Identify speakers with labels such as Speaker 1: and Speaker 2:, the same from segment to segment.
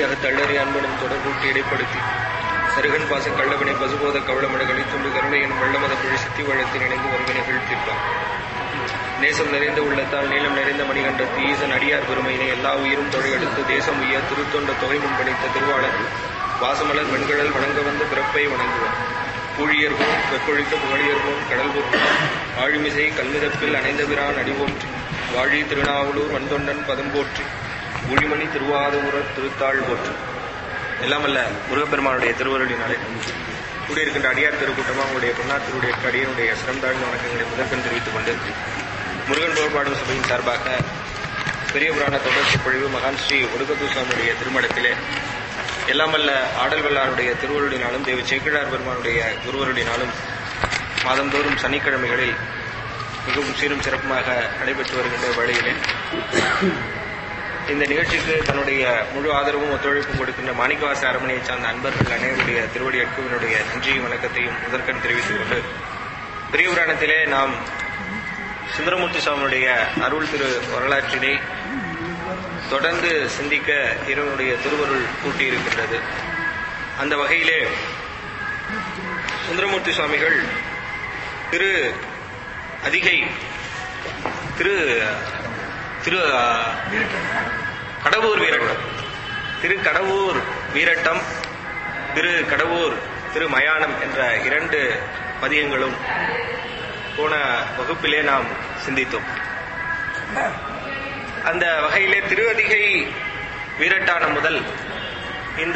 Speaker 1: அகத்தள்ளறி அன்பனும் தொடர்பூட்டி இடைப்படுத்தி சருகன் பாச கள்ளவினை பசுபோத கவளமட கழித்துண்டு கருணையின் வெள்ளமத பிழை சித்தி வழத்தில் இணைந்து வருவினைகள் தீர்ப்பான் நேசம் நிறைந்த உள்ளத்தால் நீளம் நிறைந்த மணிகண்டத்து ஈசன் அடியார் பெருமையினை எல்லா உயிரும் தொழையெடுத்து தேசம் உய்ய திருத்தொண்ட தொகை முன்படைத்த திருவாளர் வாசமலர் வெண்கடல் வணங்க வந்த பிறப்பை வணங்குவார் பூழியர்கோன் வெப்பொழித்த புகழியர்கோன் கடல் பொற்கும் ஆழிமிசை கல்மிதப்பில் அணைந்த பிரான் அடிபோற்றி வாழி திருநாவலூர் வந்தொண்டன் பதம் போற்றி ஊழிமணி திருவாதூரர் திருத்தாள் போற்றி எல்லாம் அல்ல முருகப்பெருமானுடைய திருவருளினாலே கூடியிருக்கின்ற அடியார் திருக்கூட்டமாக உங்களுடைய பொன்னாத்தினுடைய அடியனுடைய சிரம் தாழ்ந்த வணக்கங்களை முதற்கண் தெரிவித்துக் கொண்டு முருகன் போர்பாடும் சபையின் சார்பாக பெரிய புராண தொடர்ச்சி பொழிவு மகான் ஸ்ரீ ஒடுக்கத்தூர் சுவாமியுடைய திருமணத்திலே எல்லாம் வல்ல ஆடல் வல்லாருடைய திருவருளினாலும் தேவி சேக்கிழார் பெருமானுடைய குருவருளினாலும் மாதந்தோறும் சனிக்கிழமைகளில் மிகவும் சீரும் சிறப்புமாக நடைபெற்று வருகின்ற வழியிலே இந்த நிகழ்ச்சிக்கு தன்னுடைய முழு ஆதரவும் ஒத்துழைப்பும் கொடுக்கின்ற மாணிக்கவாச அரமனையை சார்ந்த அன்பர்கள் அனைவருடைய திருவடி அட்குவினுடைய நன்றியும் வணக்கத்தையும் முதற்கண் தெரிவித்துக் கொண்டு பெரிய புராணத்திலே நாம் சுந்தரமூர்த்தி சுவாமியுடைய அருள் திரு வரலாற்றினை தொடர்ந்து சிந்திக்க இறைவனுடைய திருவருள் கூட்டியிருக்கின்றது அந்த வகையிலே சுந்தரமூர்த்தி சுவாமிகள் திரு அதிகை திரு திரு கடவுர் வீரட்டம் திரு கடவுர் வீரட்டம் திரு கடவுர் திரு மயானம் என்ற இரண்டு பதியங்களும் போன வகுப்பிலே நாம் சிந்தித்தோம் அந்த வகையிலே திருவதிகை வீரட்டானம் முதல் இந்த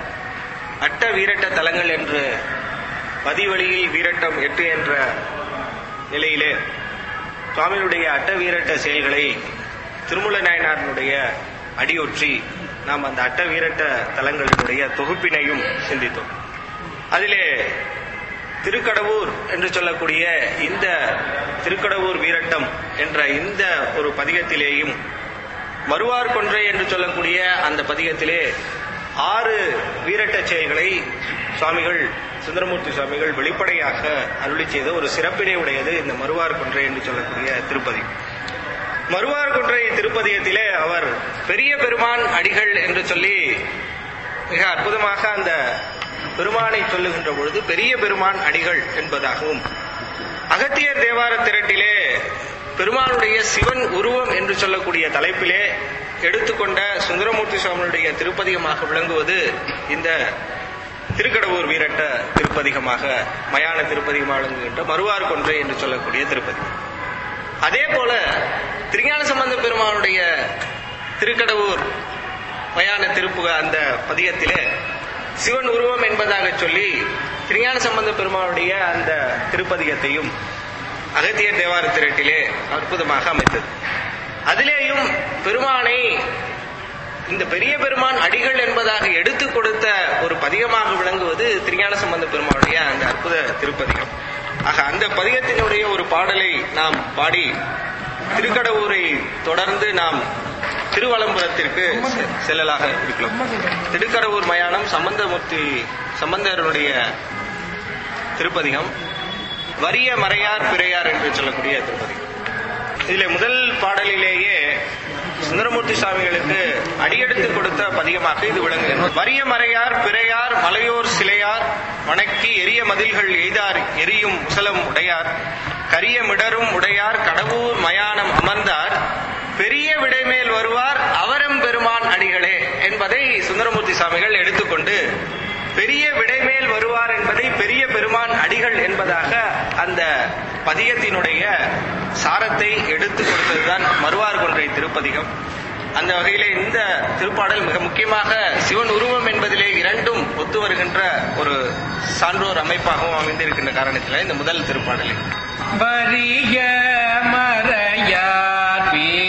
Speaker 1: அட்ட வீரட்ட தலங்கள் என்று பதிவழியில் வீரட்டம் எட்டு என்ற நிலையிலே சுவாமியுடைய அட்ட வீரட்ட செயல்களை திருமூல நாயனாரனுடைய அடியொற்றி நாம் அந்த அட்ட வீரட்ட தலங்களினுடைய தொகுப்பினையும் சிந்தித்தோம் அதிலே திருக்கடவூர் என்று சொல்லக்கூடிய இந்த திருக்கடவூர் வீரட்டம் என்ற இந்த ஒரு பதிகத்திலேயும் மறுவார் கொன்றை என்று சொல்லக்கூடிய அந்த பதிகத்திலே ஆறு வீரட்ட செயல்களை சுவாமிகள் சுந்தரமூர்த்தி சுவாமிகள் வெளிப்படையாக அருளி செய்த ஒரு சிறப்பினை உடையது இந்த மறுவார் கொன்றை என்று சொல்லக்கூடிய திருப்பதி மறுவார் கொன்றை திருப்பதியத்திலே அவர் பெரிய பெருமான் அடிகள் என்று சொல்லி மிக அற்புதமாக அந்த பெருமானை சொல்லுகின்ற பொழுது பெரிய பெருமான் அடிகள் என்பதாகவும் அகத்தியர் தேவார திரட்டிலே பெருமானுடைய சிவன் உருவம் என்று சொல்லக்கூடிய தலைப்பிலே எடுத்துக்கொண்ட சுந்தரமூர்த்தி சுவாமியுடைய திருப்பதிகமாக விளங்குவது இந்த திருக்கடவூர் வீரட்ட திருப்பதிகமாக மயான திருப்பதிகமாக விளங்குகின்ற மறுவார் கொன்றை என்று சொல்லக்கூடிய திருப்பதி அதே போல திருஞான சம்பந்த பெருமானுடைய திருக்கடவூர் மயான திருப்புக அந்த பதிகத்திலே சிவன் உருவம் என்பதாக சொல்லி திருஞான சம்பந்த பெருமானுடைய அந்த திருப்பதிகத்தையும் அகத்தியர் தேவார திரட்டிலே அற்புதமாக அமைத்தது அதிலேயும் பெருமானை இந்த பெரிய பெருமான் அடிகள் என்பதாக எடுத்துக் கொடுத்த ஒரு பதிகமாக விளங்குவது திருஞான சம்பந்த பெருமானுடைய அந்த அற்புத திருப்பதிகம் ஆக அந்த பதிகத்தினுடைய ஒரு பாடலை நாம் பாடி திருக்கடவுரை தொடர்ந்து நாம் திருவலம்புரத்திற்கு செ- செல்லலாக இருக்கிறோம் திருக்கடவுர் மயானம் சம்பந்தமூர்த்தி சம்பந்தருடைய திருப்பதிகம் வறிய மறையார் பிறையார் என்று சொல்லக்கூடிய திருப்பதிகம் இதில் முதல் பாடலிலேயே சுந்தரமூர்த்தி சுவாமிகளுக்கு அடியெடுத்து கொடுத்த பதிகமாக இது விளங்குகிறது வறிய மறையார் பிறையார் மலையோர் சிலையார் வணக்கி எரிய மதில்கள் எய்தார் எரியும் முசலம் உடையார் கரிய மிடரும் உடையார் கடவுர் மயானம் அமர்ந்தார் பெரிய விடைமேல் வருவார் அவரம் பெருமான் அடிகளே என்பதை சுந்தரமூர்த்தி சுவாமிகள் எடுத்துக்கொண்டு பெரிய விடைமேல் வருவார் என்பதை பெரிய பெருமான் அடிகள் என்பதாக அந்த பதியத்தினுடைய சாரத்தை எடுத்து கொடுத்ததுதான் மறுவார் கொன்றை திருப்பதிகம் அந்த வகையிலே இந்த திருப்பாடல் மிக முக்கியமாக சிவன் உருவம் என்பதிலே இரண்டும் ஒத்து வருகின்ற ஒரு சான்றோர் அமைப்பாகவும் அமைந்திருக்கின்ற காரணத்தினால் இந்த முதல் திருப்பாடலில்
Speaker 2: வரிய மறையார்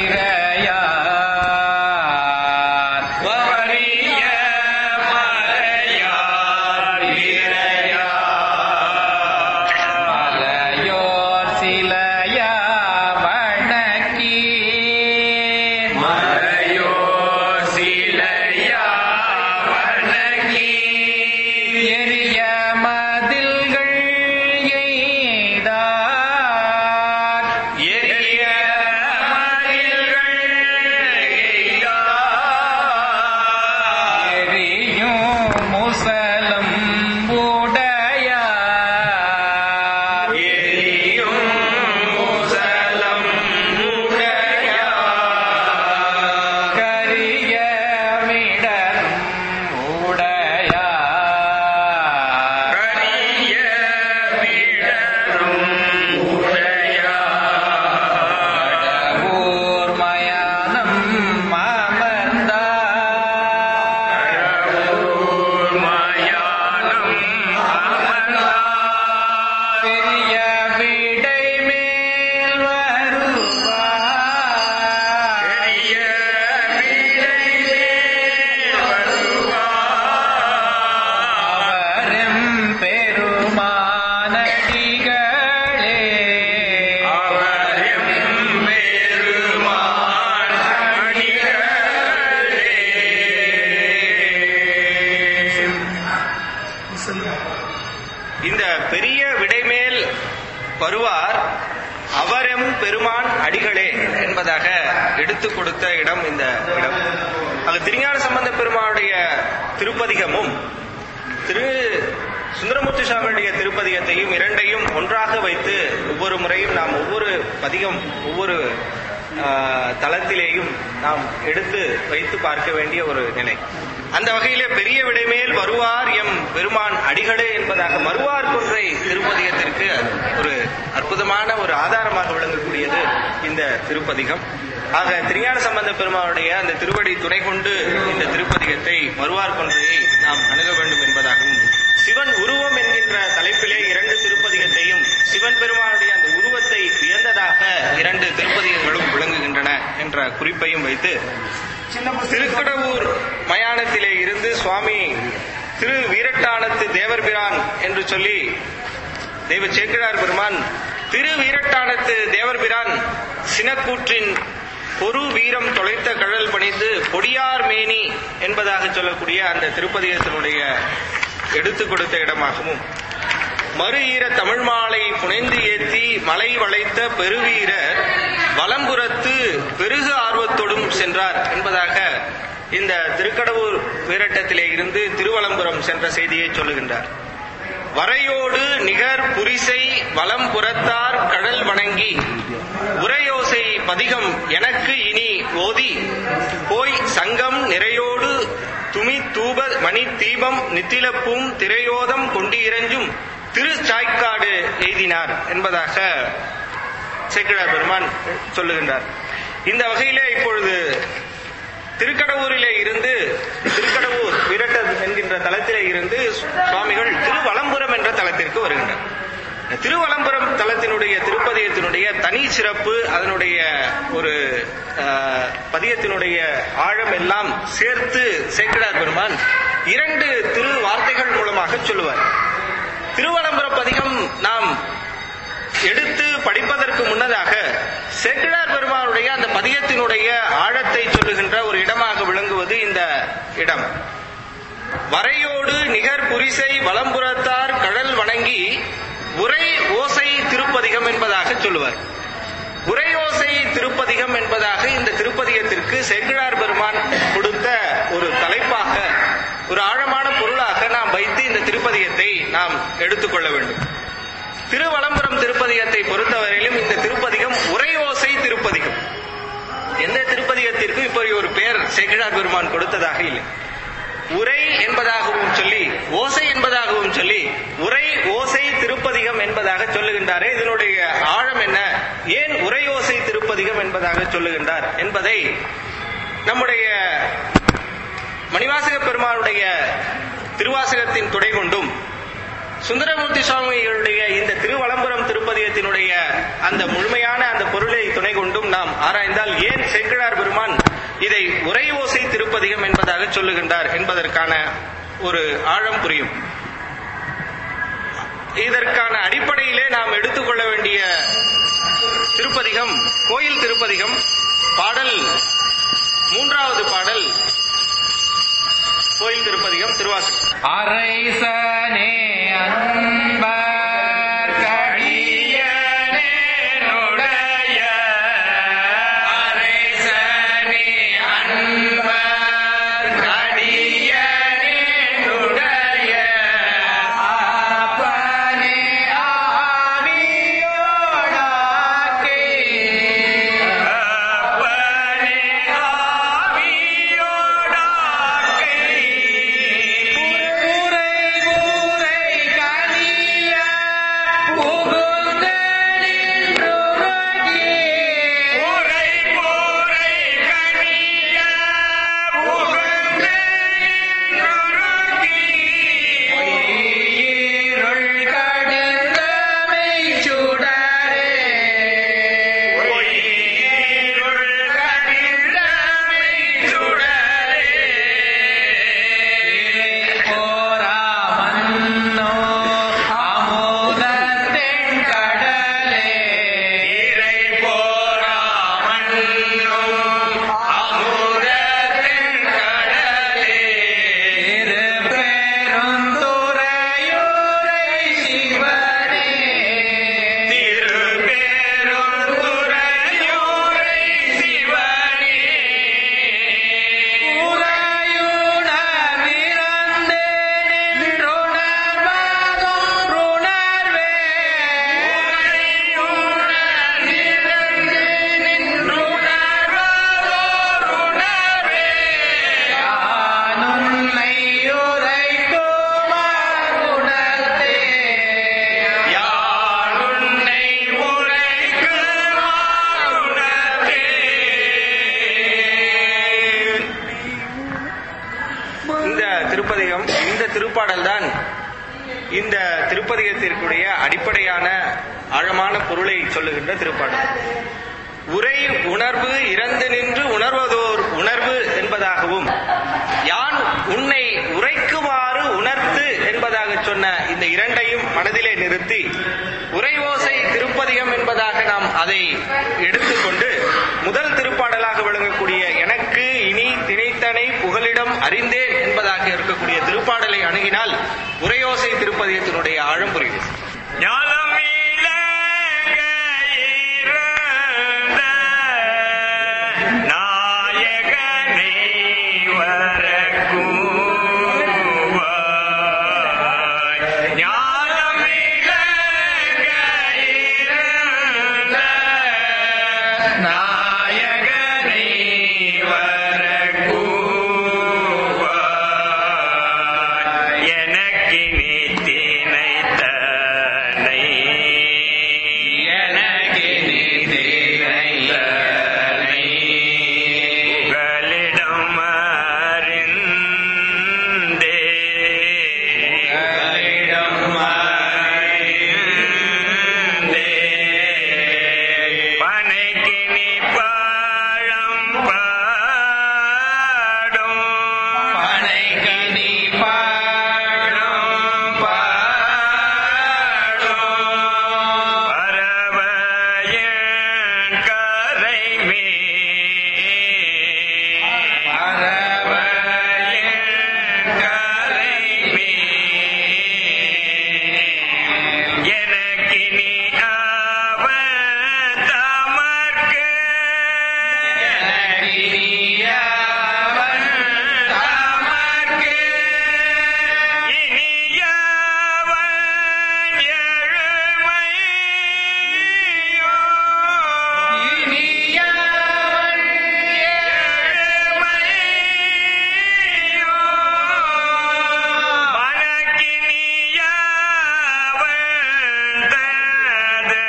Speaker 2: வீரையார் வரிய மறையார் வீரையார் மலையோர் சிலையா வணக்கி மலையோர் சிலையா வணங்கி எரிய மதில்கள் எய்தார் எரிய
Speaker 1: எடுத்து கொடுத்த இடம் இந்த இடம் அது திருஞான சம்பந்த பெருமானுடைய திருப்பதிகமும் திரு சுந்தரமூர்த்தி சுவாமியுடைய திருப்பதிகத்தையும் இரண்டையும் ஒன்றாக வைத்து ஒவ்வொரு முறையும் நாம் ஒவ்வொரு பதிகம் ஒவ்வொரு ஆஹ், தளத்திலேயும் நாம் எடுத்து வைத்து பார்க்க வேண்டிய ஒரு நிலை அந்த வகையிலே பெரிய விடைமேல் வருவார் எம் பெருமான் அடிகளே என்பதாக மறுவார் கொன்றை திருப்பதிகத்திற்கு ஒரு அற்புதமான ஒரு ஆதாரமாக விளங்கக்கூடியது இந்த திருப்பதிகம் ஆக திருஞான சம்பந்த பெருமானுடைய அந்த திருவடி துணை கொண்டு இந்த திருப்பதிகத்தை மறுவார் கொன்றையை நாம் அணுக வேண்டும் என்பதாகவும் சிவன் உருவம் என்கின்ற தலைப்பிலே இரண்டு திருப்பதிகத்தையும் சிவன் பெருமானுடைய அந்த உருவத்தை வியந்ததாக இரண்டு திருப்பதிகங்களும் விளங்குகின்றன என்ற குறிப்பையும் வைத்து திருக்கடவூர் மயானத்திலே இருந்து சுவாமி திரு வீரட்டானத்து தேவர்பிரான் என்று சொல்லி தெய்வ சேக்கிழார் பெருமான் திரு வீரட்டானத்து தேவர்பிரான் சினக்கூற்றின் பொரு வீரம் தொலைத்த கழல் பணிந்து பொடியார் மேனி என்பதாக சொல்லக்கூடிய அந்த திருப்பதிகத்தினுடைய எடுத்து கொடுத்த இடமாகவும் மறு ஈர தமிழ் மாலை புனைந்து ஏத்தி மலை வளைத்த பெருவீரர் வலம்புறத்து பெருகு ஆர்வத்தோடும் சென்றார் என்பதாக இந்த திருக்கடவுர் வீரட்டத்திலே இருந்து திருவலம்புரம் சென்ற செய்தியை சொல்லுகின்றார் வரையோடு நிகர் புரிசை வலம் புறத்தார் கடல் வணங்கி உரையோசை பதிகம் எனக்கு இனி ஓதி போய் சங்கம் நிறையோடு துமி தூப மணி தீபம் நித்திலப்பும் திரையோதம் கொண்டு இறஞ்சும் திரு சாய்க்காடு எய்தினார் என்பதாக சேக்கிழார் பெருமான் சொல்லுகின்றார் இந்த வகையிலே இப்பொழுது திருக்கடவூரிலே இருந்து திருக்கடவூர் விரட்ட என்கின்ற தலத்திலே இருந்து சுவாமிகள் திருவலம்புரம் என்ற தலத்திற்கு வருகின்றனர் இந்த திருவலம்புரம் தலத்தினுடைய திருப்பதியத்தினுடைய தனி சிறப்பு அதனுடைய ஒரு ஆஹ், பதியத்தினுடைய ஆழம் எல்லாம் சேர்த்து சேக்கிடார் பெருமான் இரண்டு திரு வார்த்தைகள் மூலமாக சொல்லுவார் திருவலம்புர பதிகம் நாம் எடுத்து படிப்பதற்கு முன்னதாக சேக்கிழார் பெருமானுடைய அந்த பதியத்தினுடைய ஆழத்தை சொல்லுகின்ற ஒரு இடமாக விளங்குவது இந்த இடம் வரையோடு நிகர் புரிசை வலம்புறத்தார் கடல் வணங்கி உரை ஓசை திருப்பதிகம் என்பதாக சொல்லுவார் உரையோசை திருப்பதிகம் என்பதாக இந்த திருப்பதிகத்திற்கு செங்கிழார் பெருமான் கொடுத்த ஒரு தலைப்பாக ஒரு ஆழமான பொருளாக நாம் வைத்து இந்த திருப்பதிகத்தை நாம் எடுத்துக்கொள்ள வேண்டும் திருவலம்புரம் திருப்பதிகத்தை பொறுத்தவரையிலும் இந்த திருப்பதிகம் உரையோசை திருப்பதிகம் எந்த திருப்பதிகத்திற்கும் இப்படி ஒரு பெயர் சேக்கிழார் பெருமான் கொடுத்ததாக இல்லை உரை என்பதாகவும் சொல்லி ஓசை என்பதாகவும் சொல்லி உரை ஓசை திருப்பதிகம் என்பதாக சொல்லுகின்றாரே இதனுடைய ஆழம் என்ன ஏன் உரை ஓசை திருப்பதிகம் என்பதாக சொல்லுகின்றார் என்பதை நம்முடைய மணிவாசக பெருமானுடைய திருவாசகத்தின் துணை கொண்டும் சுந்தரமூர்த்தி சுவாமிகளுடைய இந்த திருவலம்புரம் திருப்பதியத்தினுடைய அந்த முழுமையான அந்த பொருளை துணை கொண்டும் நாம் ஆராய்ந்தால் ஏன் சேக்கிழார் பெருமான் இதை உரை ஓசை திருப்பதிகம் என்பதாக சொல்லுகின்றார் என்பதற்கான ஒரு ஆழம் புரியும் இதற்கான அடிப்படையிலே நாம் எடுத்துக்கொள்ள வேண்டிய திருப்பதிகம் கோயில் திருப்பதிகம் பாடல் மூன்றாவது பாடல் கோயில் திருப்பதிகம் திருவாசகம்
Speaker 2: அரைசனே அன்பர் கடியனே நுடைய அரைசனே அன்பர் கடியனே நுடைய அப்பனே ஆவியோடாக்கே
Speaker 1: திருப்பாடல் தான் இந்த திருப்பதிகத்திற்குடைய அடிப்படையான ஆழமான பொருளை சொல்லுகின்ற திருப்பாடல் உரை உணர்வு இறந்து நின்று உணர்வதோர் உணர்வு என்பதாகவும் யான் உன்னை உரைக்குமாறு உணர்த்து என்பதாக சொன்ன இந்த இரண்டையும் மனதிலே நிறுத்தி உரையோசை திருப்பதிகம் என்பதாக நாம் அதை எடுத்துக்கொண்டு முதல் திருப்பாடலாக விளங்கக்கூடிய எனக்கு இனி திணைத்தனை புகலிடம் அறிந்தேன் என்பதாக இருக்கக்கூடிய திருப்பாடலை அணுகினால் உரையோசை திருப்பதிகத்தினுடைய ஆழம் புரியும்
Speaker 2: ஞானம் இலங்க இருந்த நாயகனை வரக்கூவாய். ஞானம் இலங்க இருந்த நாயகனை வரக்கூவாய். எனக்கினி தினைத்தனை எனக்கினி தினைத்தனை உங்களிடம் அறிந்தே உங்களிடம் அறிந்தே பனைக்கினி பழம் பாடும் பனைக்கினி பழம் பாடும் பறவையின் கரை பறவையின் கரை எனக்கினி அவன் தமர்க்கு எனக்கினி அவன் தமர்க்கு இனியவன் எழுமையோ இனியவன் எழுமையோ மனக்கினியவன் தது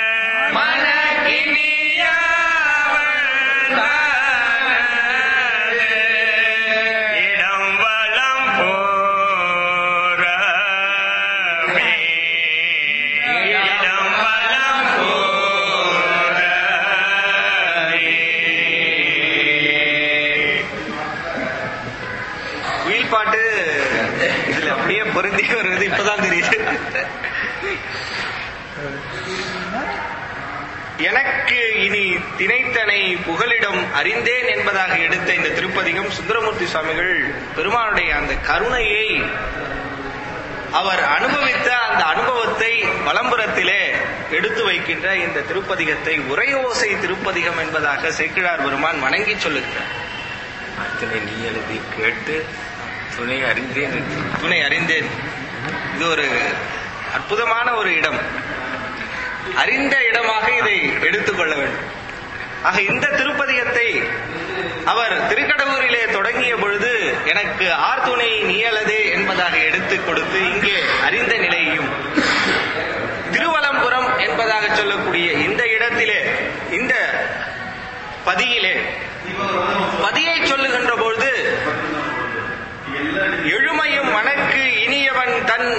Speaker 2: இடம் வளம் போரமே இடம் வளம் போரமே
Speaker 1: குயில் பாட்டு இதுல அப்படியே பொருந்தி வருவது இப்பதான் தெரியுது எனக்கு இனி திணைத்தனை புகலிடம் அறிந்தேன் என்பதாக எடுத்த இந்த திருப்பதிகம் சுந்தரமூர்த்தி சுவாமிகள் பெருமானுடைய அந்த கருணையை அவர் அனுபவித்த அந்த அனுபவத்தை வலம்புறத்திலே எடுத்து வைக்கின்ற இந்த திருப்பதிகத்தை உரையோசை திருப்பதிகம் என்பதாக சேக்கிழார் பெருமான் வணங்கி சொல்லுகிறார்
Speaker 3: அத்தனை நீ எழுதி கேட்டு துணை அறிந்தேன் என்று.
Speaker 1: துணை அறிந்தேன் இது ஒரு அற்புதமான ஒரு இடம் அறிந்த இடமாக இதை எடுத்துக்கொள்ள வேண்டும் ஆக இந்த திருப்பதிகத்தை அவர் திருக்கடவுரிலே தொடங்கிய பொழுது எனக்கு ஆர் துணை நீயலதே என்பதாக எடுத்துக் கொடுத்து இங்கே அறிந்த நிலையையும் திருவலம்புரம் என்பதாக சொல்லக்கூடிய இந்த இடத்திலே இந்த பதியிலே பதியை சொல்லுகின்ற பொழுது எழுமையும் மனக்கு இனியவன் தன்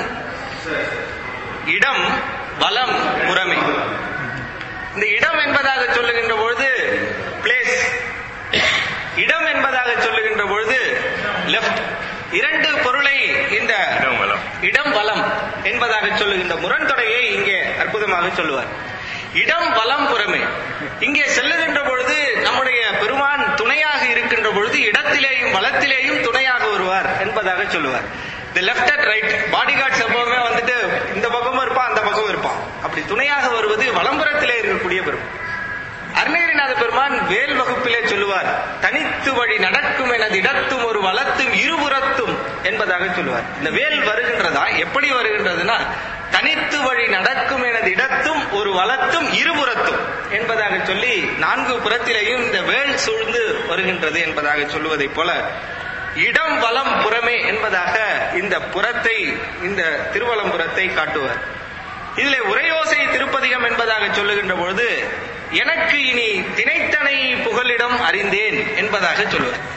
Speaker 1: இடம் வலம் புறமே இந்த இடம் என்பதாக சொல்லுகின்ற பொழுது பிளேஸ் இடம் என்பதாக சொல்லுகின்ற பொழுது லெஃப்ட் இரண்டு பொருளை இந்த
Speaker 2: இடம் வலம்.
Speaker 1: இடம் வலம் என்பதாக சொல்லுகின்ற முரண்தொடையை இங்கே அற்புதமாக சொல்லுவார் இடம் வலம் புறமே இங்கே செல்லுகின்ற பொழுது நம்முடைய பெருமான் துணையாக இருக்கின்ற பொழுது இடத்திலேயும் வலத்திலேயும் துணையாக வருவார் என்பதாக சொல்லுவார் இந்த left and right bodyguards எப்பவுமே வந்துட்டு இந்த பக்கமும் இருப்பான் அந்த பக்கமும் இருப்பான் அப்படி துணையாக வருவது வலம்புறத்திலே இருக்கக்கூடிய பெருமான் அருணகிரிநாத பெருமான் வேல் வகுப்பிலே சொல்லுவார் தனித்து வழி நடக்கும் எனது இடத்தும் ஒரு வலத்தும் இருபுறத்தும் என்பதாக சொல்லுவார் இந்த வேல் வருகின்றதா எப்படி வருகின்றதுன்னா தனித்து வழி நடக்கும் எனது இடத்தும் ஒரு வலத்தும் இருபுறத்தும் என்பதாக சொல்லி நான்கு புறத்திலேயும் இந்த வேல் சூழ்ந்து வருகின்றது என்பதாக சொல்லுவதைப் போல இடம் வலம் புறமே என்பதாக இந்த புறத்தை இந்த திருவலம்புறத்தை காட்டுவார் இதிலே உரையோசை திருப்பதிகம் என்பதாக சொல்லுகின்ற பொழுது எனக்கு இனி திணைத்தனை புகலிடம் அறிந்தேன் என்பதாக சொல்லுவார்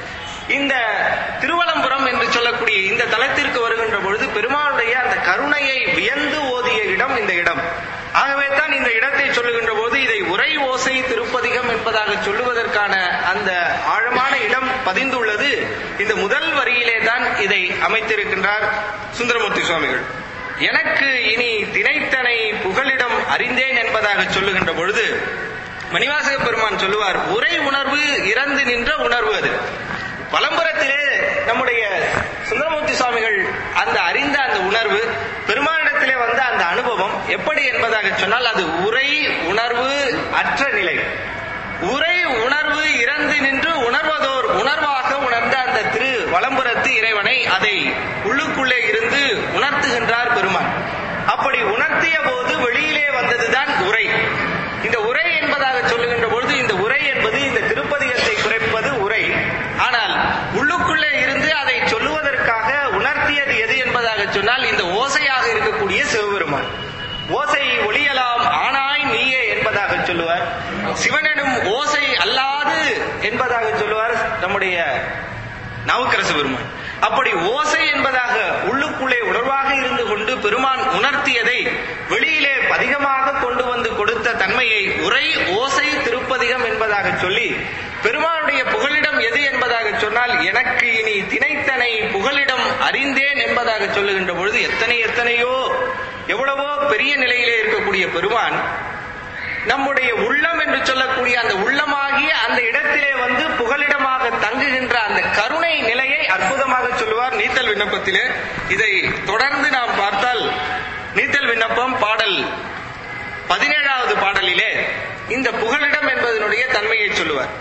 Speaker 1: இந்த திருவலம்புரம் என்று சொல்லக்கூடிய இந்த தலத்திற்கு வருகின்ற பொழுது பெருமாளுடைய அந்த கருணையை வியந்து ஓதிய இடம் இந்த இடம் ஆகவே தான் இந்த இடத்தை சொல்லுகின்ற போது இதை உரை ஓசை திருப்பதிகம் என்பதாக சொல்லுவதற்கான அந்த ஆழமான இடம் பதிந்துள்ளது இந்த முதல் வரியிலே தான் இதை அமைத்திருக்கின்றார் சுந்தரமூர்த்தி சுவாமிகள் எனக்கு இனி திணைத்தனை புகலிடம் அறிந்தேன் என்பதாக சொல்லுகின்ற பொழுது மணிவாசக பெருமான் சொல்லுவார் உரை உணர்வு இறந்து நின்ற உணர்வு அது பலம்புரத்திலே நம்முடைய சுந்தரமூர்த்தி சுவாமிகள் அந்த அறிந்த அந்த உணர்வு பெருமானிடத்திலே வந்த அந்த அனுபவம் எப்படி என்பதாக சொன்னால் அது உரை உணர்வு அற்ற நிலை உரை உணர்வு இறந்து நின்று உணர்வதோர் உணர்வாக உணர்ந்த அந்த திரு வலம்புரத்து இறைவனை அதை உள்ளுக்குள்ளே இருந்து உணர்த்துகின்றார் பெருமான் அப்படி உணர்த்திய போது வெளியிலே வந்ததுதான் உரை இந்த உரை என்பதாக சொல்லுகின்ற பொழுது இந்த உரை என்பது இந்த திருப்பதிகத்தை குறைப்பது உரை ஆனால் உள்ளுக்குள்ளே இருந்து அதை சொல்லுவதற்காக உணர்த்தியது எது என்பதாக சொன்னால் இந்த ஓசையாக இருக்கக்கூடிய சிவபெருமான் ஓசை ஒளியலாம் ஆனாய் நீயே என்பதாக சொல்லுவார் சிவனெனும் ஓசை அல்லாது என்பதாக சொல்லுவார் நம்முடைய நவக்கரச பெருமான் அப்படி ஓசை என்பதாக உள்ளுக்குள்ளே உணர்வாக இருந்து கொண்டு பெருமான் உணர்த்தியதை வெளியிலே பதிகமாக கொண்டு வந்து கொடுத்த தன்மையை உரை ஓசை திருப்பதிகம் என்பதாக சொல்லி பெருமானுடைய புகலிடம் எது என்பதாக சொன்னால் எனக்கு இனி திணைத்தனை புகலிடம் அறிந்தேன் என்பதாக சொல்லுகின்ற பொழுது எத்தனை எத்தனையோ எவ்வளவோ பெரிய நிலையிலே இருக்கக்கூடிய பெருமான் நம்முடைய உள்ளம் என்று சொல்லக்கூடிய அந்த உள்ளமாகிய அந்த இடத்திலே வந்து புகலிடமாக தங்குகின்ற அந்த கருணை நிலையை அற்புதமாக சொல்லுவார் நீத்தல் விண்ணப்பத்திலே இதை தொடர்ந்து நாம் பார்த்தால் நீத்தல் விண்ணப்பம் பாடல் பதினேழாவது பாடலிலே இந்த புகலிடம் என்பதனுடைய தன்மையை சொல்லுவார்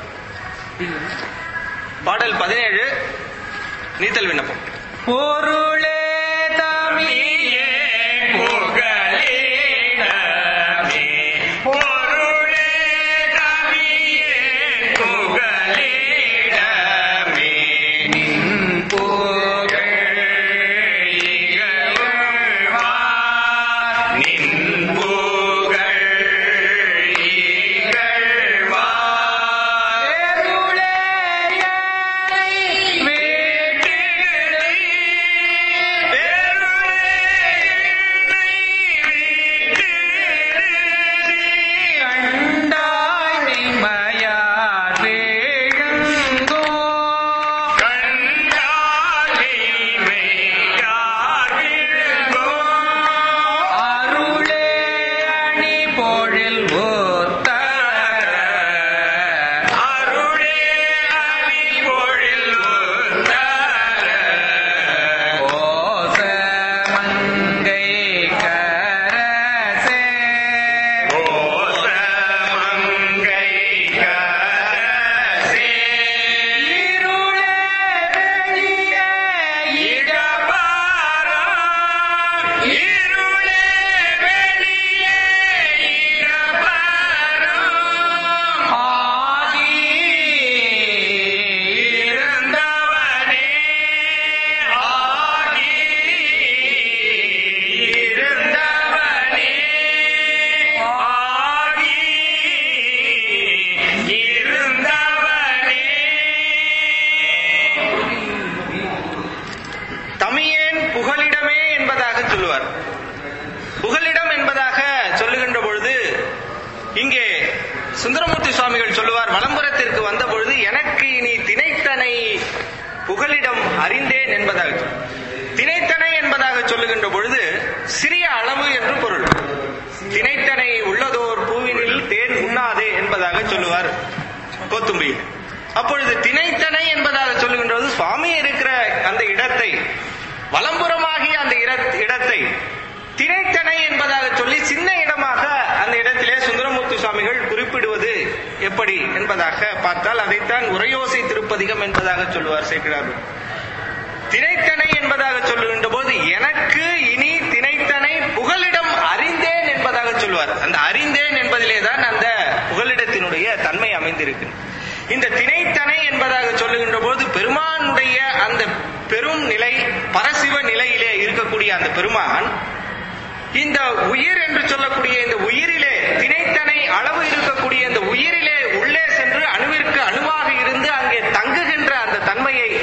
Speaker 1: பாடல் பதினேழு நீத்தல் விண்ணப்பம்
Speaker 4: பொருளே தமிழே
Speaker 2: புகலிடமே பொருளே தமிழே புகலிடமே புகழ் இகழ்வார் நின் புகழ் இகழ்வார்
Speaker 4: பொழில் ஓர்த்த
Speaker 2: அருளே அணி பொழில்
Speaker 4: ஓச மங்கை கரசே
Speaker 2: ஓசமங்கை கரசே
Speaker 4: இருளே வெளிய
Speaker 2: இடபாரா இருளே வெளியே இடபாரா
Speaker 4: ஆதி
Speaker 2: இருந்தவனே ஆகி இருந்தவனே ஆகி இருந்தவனே
Speaker 1: தமியேன் புகலிடமே என்பதாக சொல்லுவார் புகலிடம் என்பதாக சொல்லுகின்ற பொழுது இங்கே சுந்தரமூர்த்தி சுவாமிகள் சொல்லுவார் வலம்புரத்திற்கு வந்த பொழுது எனக்கு இனி திணைத்தனை புகலிடம் அறிந்தேன் என்பதாக சொல்~ திணைத்தனை என்பதாக சொல்லுகின்ற பொழுது சிறிய அளவு என்று பொருள் திணைத்தனை உள்ளதோர் பூவினில் தேன் உண்ணாதே என்பதாக சொல்லுவார் கோத்தும்பியில் அப்பொழுது திணைத்தனை என்பதாக சொல்லுகின்றது சுவாமி இருக்கிற அந்த இடத்தை வலம்புறமாகிய அந்த இட- இடத்தை திணைத்தனை என்பதாக சொல்லி சின்ன இடமாக அந்த இடத்திலே சுந்தரமூர்த்தி சுவாமிகள் குறிப்பிடுவது எப்படி என்பதாக பார்த்தால் அதைத்தான் உரையோசை திருப்பதிகம் என்பதாக சொல்லுவார் சேக்கிழார் திணைத்தனை என்பதாக சொல்லுகின்ற போது எனக்கு இனி திணைத்தனை புகலிடம் அறிந்தேன் என்பதாக சொல்லுவார் அந்த அறிந்தேன் என்பதிலே தான் அந்த புகலிடத்தினுடைய தன்மை அமைந்திருக்கு இந்த திணைத்தனை என்பதாக சொல்லுகின்ற போது பெருமானுடைய அந்த பெரும் நிலை பரசிவ நிலையிலே இருக்கக்கூடிய அந்த பெருமான் இந்த உயிர் என்று சொல்லக்கூடிய இந்த உயிரிலே திணைத்தனை அளவு இருக்கக்கூடிய இந்த உயிரிலே உள்ளே சென்று அணுவிற்கு அணுவாக இருந்து அங்கே தங்குகின்ற அந்த தன்மையை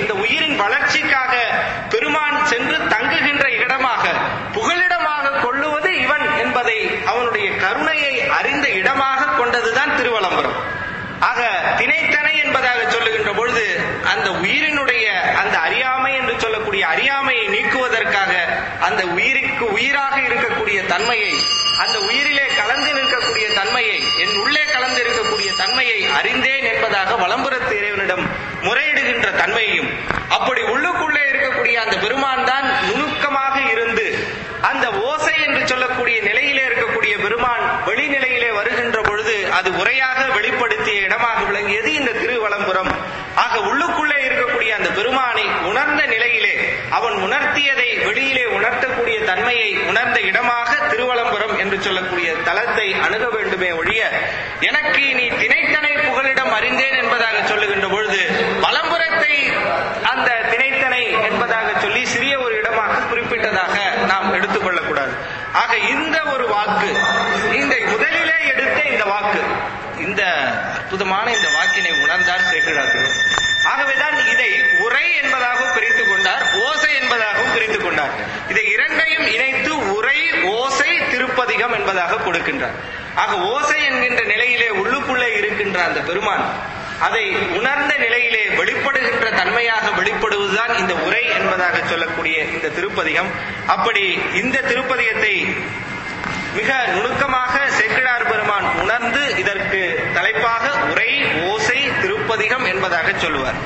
Speaker 1: வளர்ச்சிக்காக பெருமான் சென்று தங்குகின்ற இடமாக புகலிடமாக கொள்ளுவது இவன் என்பதை அவனுடைய கருணையை அறிந்த இடமாக கொண்டதுதான் திருவலம்புரம் ஆக திணைத்தனை என்பதாக சொல்லுகின்ற பொழுது அந்த உயிரினுடைய அந்த அறியாமை என்று சொல்லக்கூடிய அறியாமையை நீக்குவதற்காக அந்த உயிருக்கு உயிராக இருக்கக்கூடிய தன்மையை அந்த உயிரிலே கலந்து நிற்கக்கூடிய தன்மையை என் உள்ளே கலந்து இருக்கக்கூடிய தன்மையை அறிந்தேன் என்பதாக வலம்புறத்து இறைவனிடம் முறையிடுகின்ற தன்மையையும் அப்படி உள்ளுக்குள்ளே இருக்கக்கூடிய அந்த பெருமான் தான் நுணுக்கமாக இருந்து அந்த ஓசை என்று சொல்லக்கூடிய நிலையிலே இருக்கக்கூடிய பெருமான் வெளிநிலையிலே வருகின்ற பொழுது அது உரையாக வெளிப்படுத்திய இடமாக விளங்கியது இந்த திருவலம்புரம் ஆக உள்ளுக்குள்ளே இருக்கக்கூடிய அந்த பெருமானை உணர்ந்த நிலையிலே அவன் உணர்த்தியதை வெளியிலே உணர்த்தக்கூடிய தன்மையை உணர்ந்த இடமாக திருவலம்புரம் என்று சொல்லக்கூடிய தலத்தை அணுக வேண்டுமே ஒழிய எனக்கு நீ திணைத்தனை புகலிடம் அறிந்தேன் என்பதாக சொல்லுகின்ற பொழுது வலம்புரத்தை அந்த திணைத்தனை என்பதாக சொல்லி சிறிய ஒரு இடமாக குறிப்பிட்டதாக நாம் எடுத்துக்கொள்ளக்கூடாது ஆக இந்த ஒரு வாக்கு இந்த முதலிலே எடுத்த இந்த வாக்கு இந்த அற்புதமான இந்த வாக்கினை உணர்ந்தார் சேக்கிழார் ஆகவேதான் இதை உரை என்பதாகவும் பிரித்துக் கொண்டார் ஓசை என்பதாகவும் பிரித்துக் கொண்டார் இதை இரண்டையும் இணைத்து உரை ஓசை திருப்பதிகம் என்பதாக கொடுக்கின்றார் ஆக ஓசை என்கின்ற நிலையிலே உள்ளுக்குள்ளே இருக்கின்ற அந்த பெருமான் அதை உணர்ந்த நிலையிலே வெளிப்படுகின்ற தன்மையாக வெளிப்படுவதுதான் இந்த உரை என்பதாக சொல்லக்கூடிய இந்த திருப்பதிகம் அப்படி இந்த திருப்பதிகத்தை மிக நுணுக்கமாக சேக்கிழார் பெருமான் உணர்ந்து இதற்கு தலைப்பாக உரை ஓசை திருப்பதிகம் என்பதாக சொல்லுவார்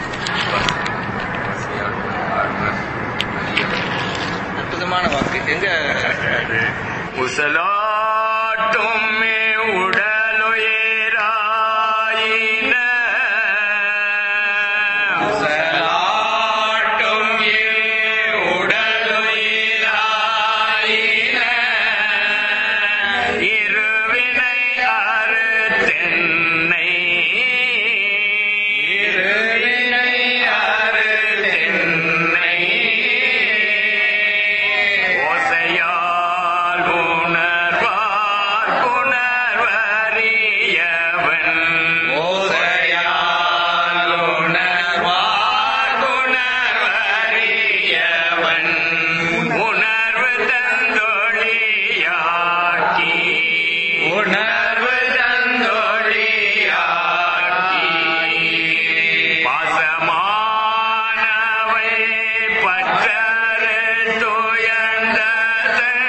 Speaker 1: அற்புதமான வாக்கு எங்க
Speaker 2: உசலாட்டும் உடலுயிராயின உசலாட்டும் உடலுயிராயின இருவினை அறுத்தென்னை இருவினை அறுத்தென்னை ஓசையால் உணர்வார் புணர்வறியவன் ஓசையால் உணர்வார் புணர்வறியவன் உணர்வு தந்தொழியாக்கி உணர்வு தந்தொழியாக்கி பாசமானவை பற்றறு துயர்ந்ததன்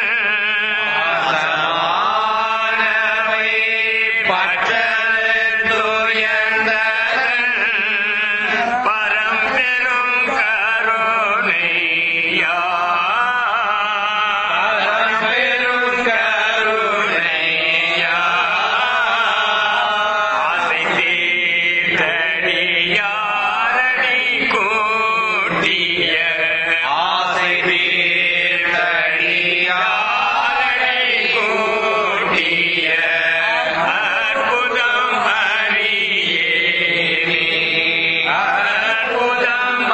Speaker 2: பாசமானவை பற்றறு துயர்ந்ததன் பரம்பெரும் கருணையா பரம்பெரும் கருணையா ஆசை தீர்த்தடியாரணி கூட்டிய ஆசை தீர்த்தடியாரணி கூட்டிய அற்புதம் அறியேனே அற்புதம்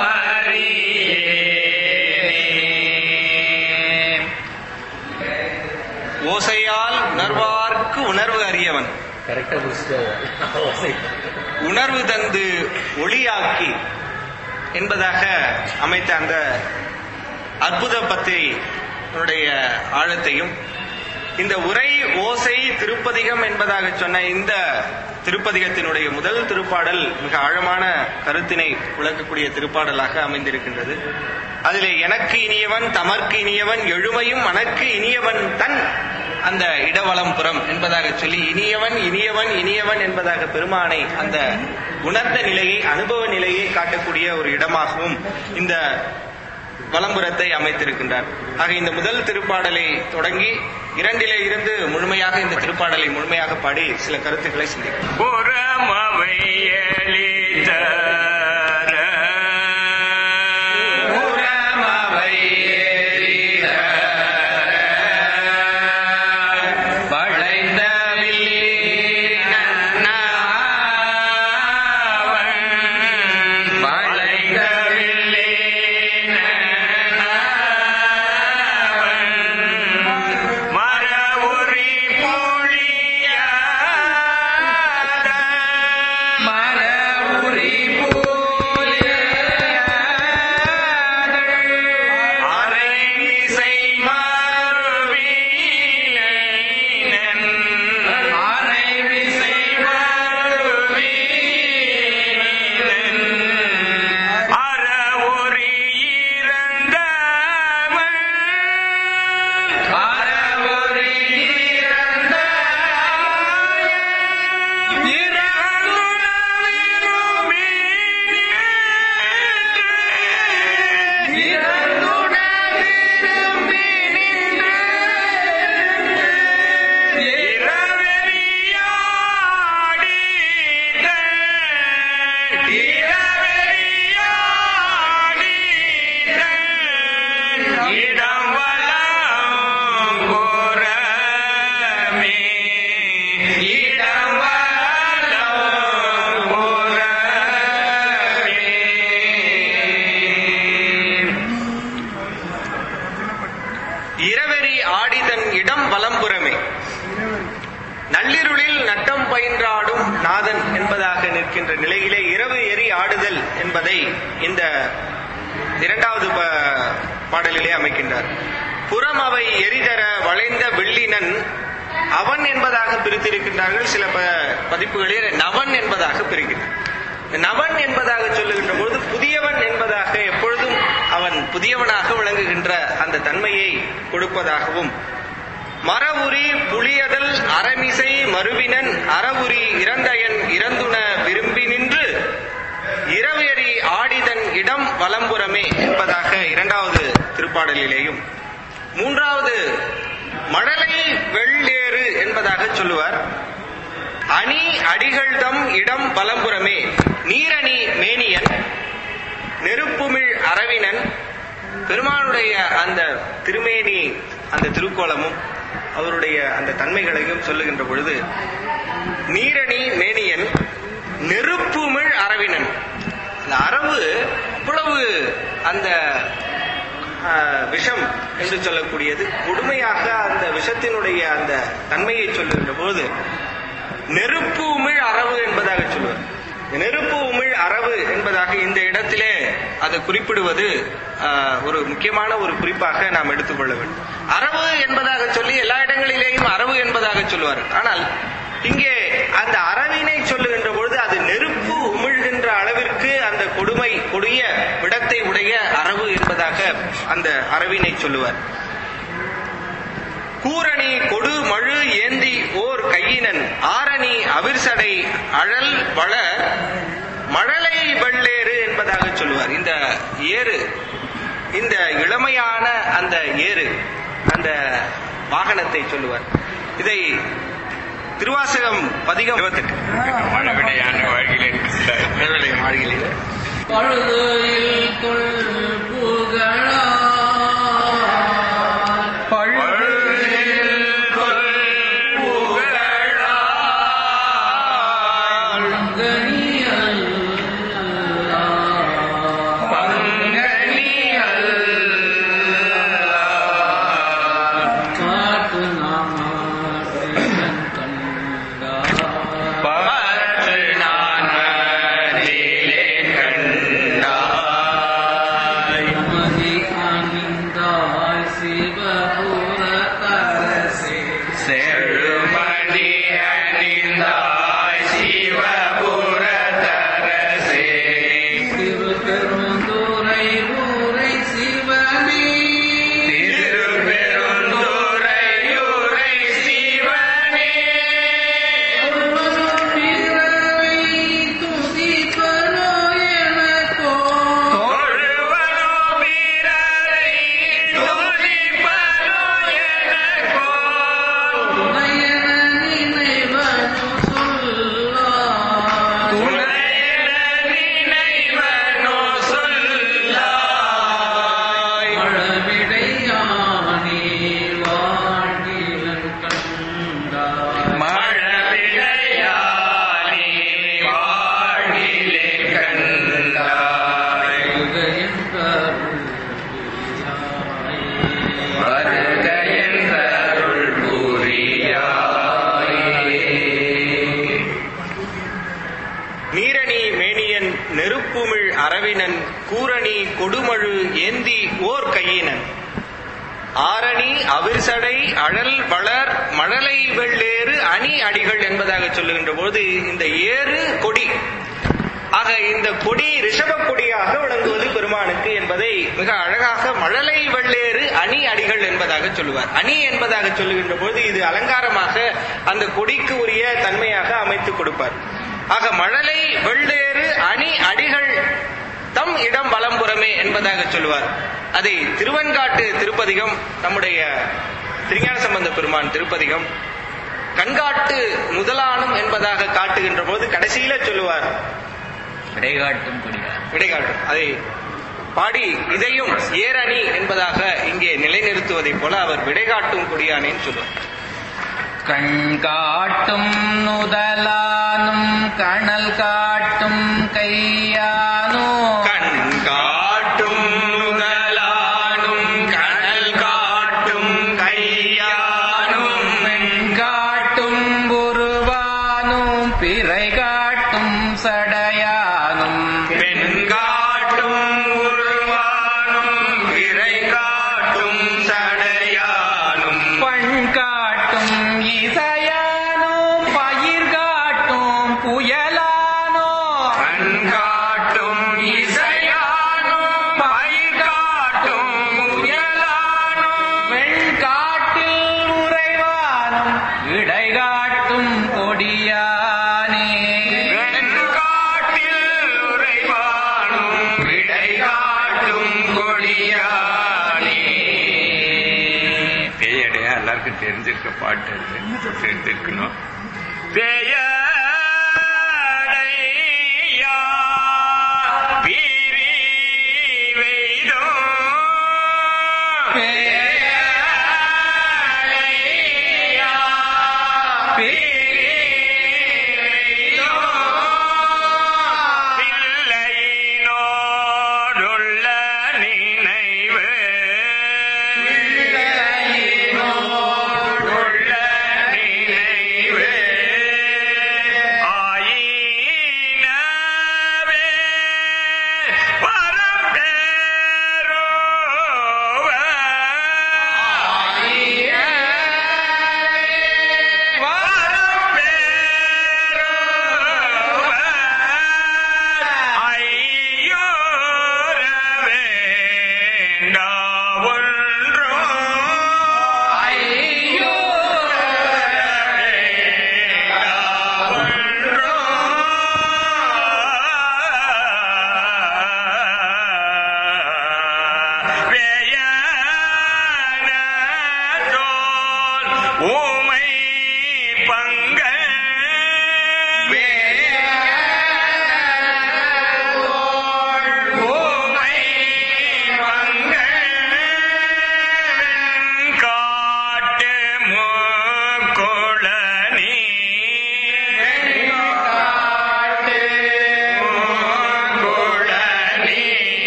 Speaker 2: அறியேனே
Speaker 1: ஓசையால் உணர்வார்க்கு உணர்வு அறியவன்
Speaker 3: கரெக்டா புடிச்சிட்டு
Speaker 1: உணர்வு தந்து ஒளியாக்கி என்பதாக அமைத்த அந்த அற்புத பத்திரிகையுடைய ஆழத்தையும் இந்த உரை ஓசை திருப்பதிகம் என்பதாக சொன்ன இந்த திருப்பதிகத்தினுடைய முதல் திருப்பாடல் மிக ஆழமான கருத்தினை விளக்கக்கூடிய திருப்பாடலாக அமைந்திருக்கின்றது அதிலே எனக்கு இனியவன் தமர்க்கு இனியவன் எழுமையும் மனக்கு இனியவன் தன் அந்த இடவலம் புறம் என்பதாக சொல்லி இனியவன் இனியவன் இனியவன் என்பதாக பெருமானை அந்த உணர்ந்த நிலையை அனுபவ நிலையை காட்டக்கூடிய ஒரு இடமாகவும் இந்த வலம்புறத்தை அமைத்திருக்கின்றார் ஆக இந்த முதல் திருப்பாடலை தொடங்கி இரண்டிலே இருந்து முழுமையாக இந்த திருப்பாடலை முழுமையாக பாடி சில கருத்துக்களை சிந்திக்கிறோம்
Speaker 2: புறமவை எளிதர புறமவை வளைந்த வளைந்த மரவுரி பொழிய மரவுரி இடம் வலம் புறமே இடம் வலம் புறமே
Speaker 1: இரவெறி ஆடிதன் இடம் வலம்புறமே நள்ளிருளில் நட்டம் பயின்றாடும் நாதன் என்பதாக நிற்கின்ற நிலையிலே இரவு எரி ஆடுதல் என்பதை இந்த இரண்டாவது ப- பாடலிலே அமைக்கின்றார் புறம் அவை எரிதர வளைந்த வெள்ளினன் அவன் என்பதாக பிரித்திருக்கின்றார்கள் சில ப- பதிப்புகளில் நவன் என்பதாக பிரிக்கின்றனர் நவன் என்பதாக சொல்லுகின்ற பொழுது புதியவன் என்பதாக எப்பொழுதும் அவன் புதியவனாக விளங்குகின்ற அந்த தன்மையை கொடுப்பதாகவும் மரவுரி புலியதல் அரமிசை மறுவினன் அறவுரி இறந்தயன் இறந்துண விரும்பி நின்று இரவேறி ஆடிதன் இடம் வலம்புறமே என்பதாக இரண்டாவது திருப்பாடலிலேயும் மூன்றாவது மழலை வெள்ளேறு என்பதாக சொல்லுவார் அணி அடிகள்தம் இடம் வலம்புறமே நீரணி மேனியன் நெருப்புமிழ் அரவினன் பெருமானுடைய அந்த திருமேனி அந்த திருக்கோலமும் அவருடைய அந்த தன்மைகளையும் சொல்லுகின்ற பொழுது நீரணி மேனியன் நெருப்புமிழ் அரவினன் அந்த அரவு அவ்வளவு அந்த ஆஹ், விஷம் என்று சொல்லக்கூடியது கொடுமையாக அந்த விஷத்தினுடைய அந்த தன்மையை சொல்லுகின்ற போது நெருப்பு உமிழ் அரவு என்பதாக சொல்லுவார் நெருப்பு உமிழ் அரவு என்பதாக இந்த இடத்திலே அதை குறிப்பிடுவது ஆஹ், ஒரு முக்கியமான ஒரு குறிப்பாக நாம் எடுத்துக்கொள்ள வேண்டும் அரவு என்பதாக சொல்லி எல்லா இடங்களிலேயும் அரவு என்பதாக சொல்லுவார் ஆனால் இங்கே அந்த அரவினை சொல்லுகின்ற பொழுது அது நெருப்பு உமிழ்கின்ற அளவிற்கு அந்த கொடுமை கொடிய விடத்தை உடைய அரவு என்பதாக அந்த அரவினை சொல்லுவார் கூரணி கொடு மழு ஏந்தி ஓர் கையினன் ஆரணி அவிர்சடை அழல் வள மழலை வெள்ளேறு என்பதாக சொல்லுவார் இந்த ஏறு இந்த இளமையான அந்த ஏறு அந்த வாகனத்தை சொல்லுவார் இதை திருவாசகம் பதிகம் இருபத்தெட்டு
Speaker 2: மழவிடையான வாழ்க்கையில் இருக்கின்றார்
Speaker 1: மாளிகையில்
Speaker 4: பழுதில் கொள் புகழா
Speaker 2: பழுதில் கொள் புகழால்
Speaker 4: பங்கனியல்
Speaker 2: பங்கனியல்
Speaker 4: காட்டு நாமன் கண்டார்
Speaker 2: பற்று நான் மதிலே கண்டாய்
Speaker 4: மதி அணிந்தாய் சிவபுர தரசே
Speaker 2: செழுமணி அணிந்தாய் சிவபுரதரசே
Speaker 4: திருப்பெருந்துரை ஊரை சிவனே
Speaker 2: திருப்பெருந்துறையூரை சிவனே
Speaker 4: பிறவை துதிப்பனோ எனக்கோ
Speaker 2: தொழுவனோ பிறரை துதிப்பனோ எனக்கோ
Speaker 4: துணையன நினைவனு சொல்லாய்
Speaker 2: துணையன நினைவனோ சொல்லாய்
Speaker 4: மழவிடையானே வாழ்கிலன் கண்டாய்
Speaker 2: மழவிடையானே வாழ்கிலே கண்டாய் வருக என்றருள் புரியாயே
Speaker 1: நீரணி மேனியன் நெருப்புமிழ் அரவினன் கூரணி கொடுமழு ஏந்தி ஓர் கையினன் ஆரணி அவிர்சடை அழல் வளர் மழலை வெள்ளேறு அணி அடிகள் என்பதாக சொல்லுகின்ற போது இந்த ஏறு கொடி ஆக இந்த கொடி ரிஷப கொடியாக விளங்குவது பெருமானுக்கு என்பதை மிக அழகாக மழலை வெள்ளேறு அணி அடிகள் என்பதாக சொல்லுவார் அணி என்பதாக சொல்லுகின்ற போது இது அலங்காரமாக அந்த கொடிக்கு உரிய தன்மையாக அமைத்து கொடுப்பார் ஆக மழலை வெள்ளேறு அணி அடிகள் தம் இடம் வலம்புறமே என்பதாக சொல்லுவார் அதை திருவன்காட்டு திருப்பதிகம் நம்முடைய திருஞான சம்பந்த பெருமான் திருப்பதிகம் கண்காட்டு முதலானும் என்பதாக காட்டுகின்ற போது கடைசியில சொல்லுவார்
Speaker 5: விடைகாட்டும் கொடியார்
Speaker 1: விடைகாட்டும் அதை பாடி இதையும் ஏரணி என்பதாக இங்கே நிலைநிறுத்துவதைப் போல அவர் விடைகாட்டும் கொடியானேன்னு சொல்லுவார்
Speaker 5: கண் காட்டும் நுதலானும் கணல் காட்டும் கையானோ
Speaker 1: கண் காட்டும் முதலானும் கனல் காட்டும் கையானும்
Speaker 5: பெண் காட்டும் உருவானும் பிறை காட்டும் சடையானும்
Speaker 1: பெண் காட்டும் உருவானும் விரை காட்டும் சடையானும்
Speaker 5: பண் காட்டும் இசையானோ பயிர் காட்டும் புயலானோ
Speaker 1: கண் காட்டும் இசையானும் பயிர் காட்டும் புயலானும்
Speaker 5: வெண்காட்டில் உறைவானும் இடை காட்டும் கொடியானே
Speaker 1: வெண்காட்டில் உறைவானும் விடை காட்டும் கொடியானே
Speaker 3: பேயடையா எல்லாருக்கும் தெரிஞ்சிருக்க பாட்டு அது தெரிஞ்சிருக்கணும் பேயடையா பிரிவெய்தோ பேயடையா பிரிவெய்தோ பிள்ளையினோடுள்ள நினைவு பிள்ளையினோடுள்ள நினைவு ஆயினவே வரம் பெறுவ வரம் பெறுவ ஐயோர வேண்டா ஒன்றோ ஊமை பங்க ஊமை பங்க காட்டு முக்கொளனி முக்கொளனி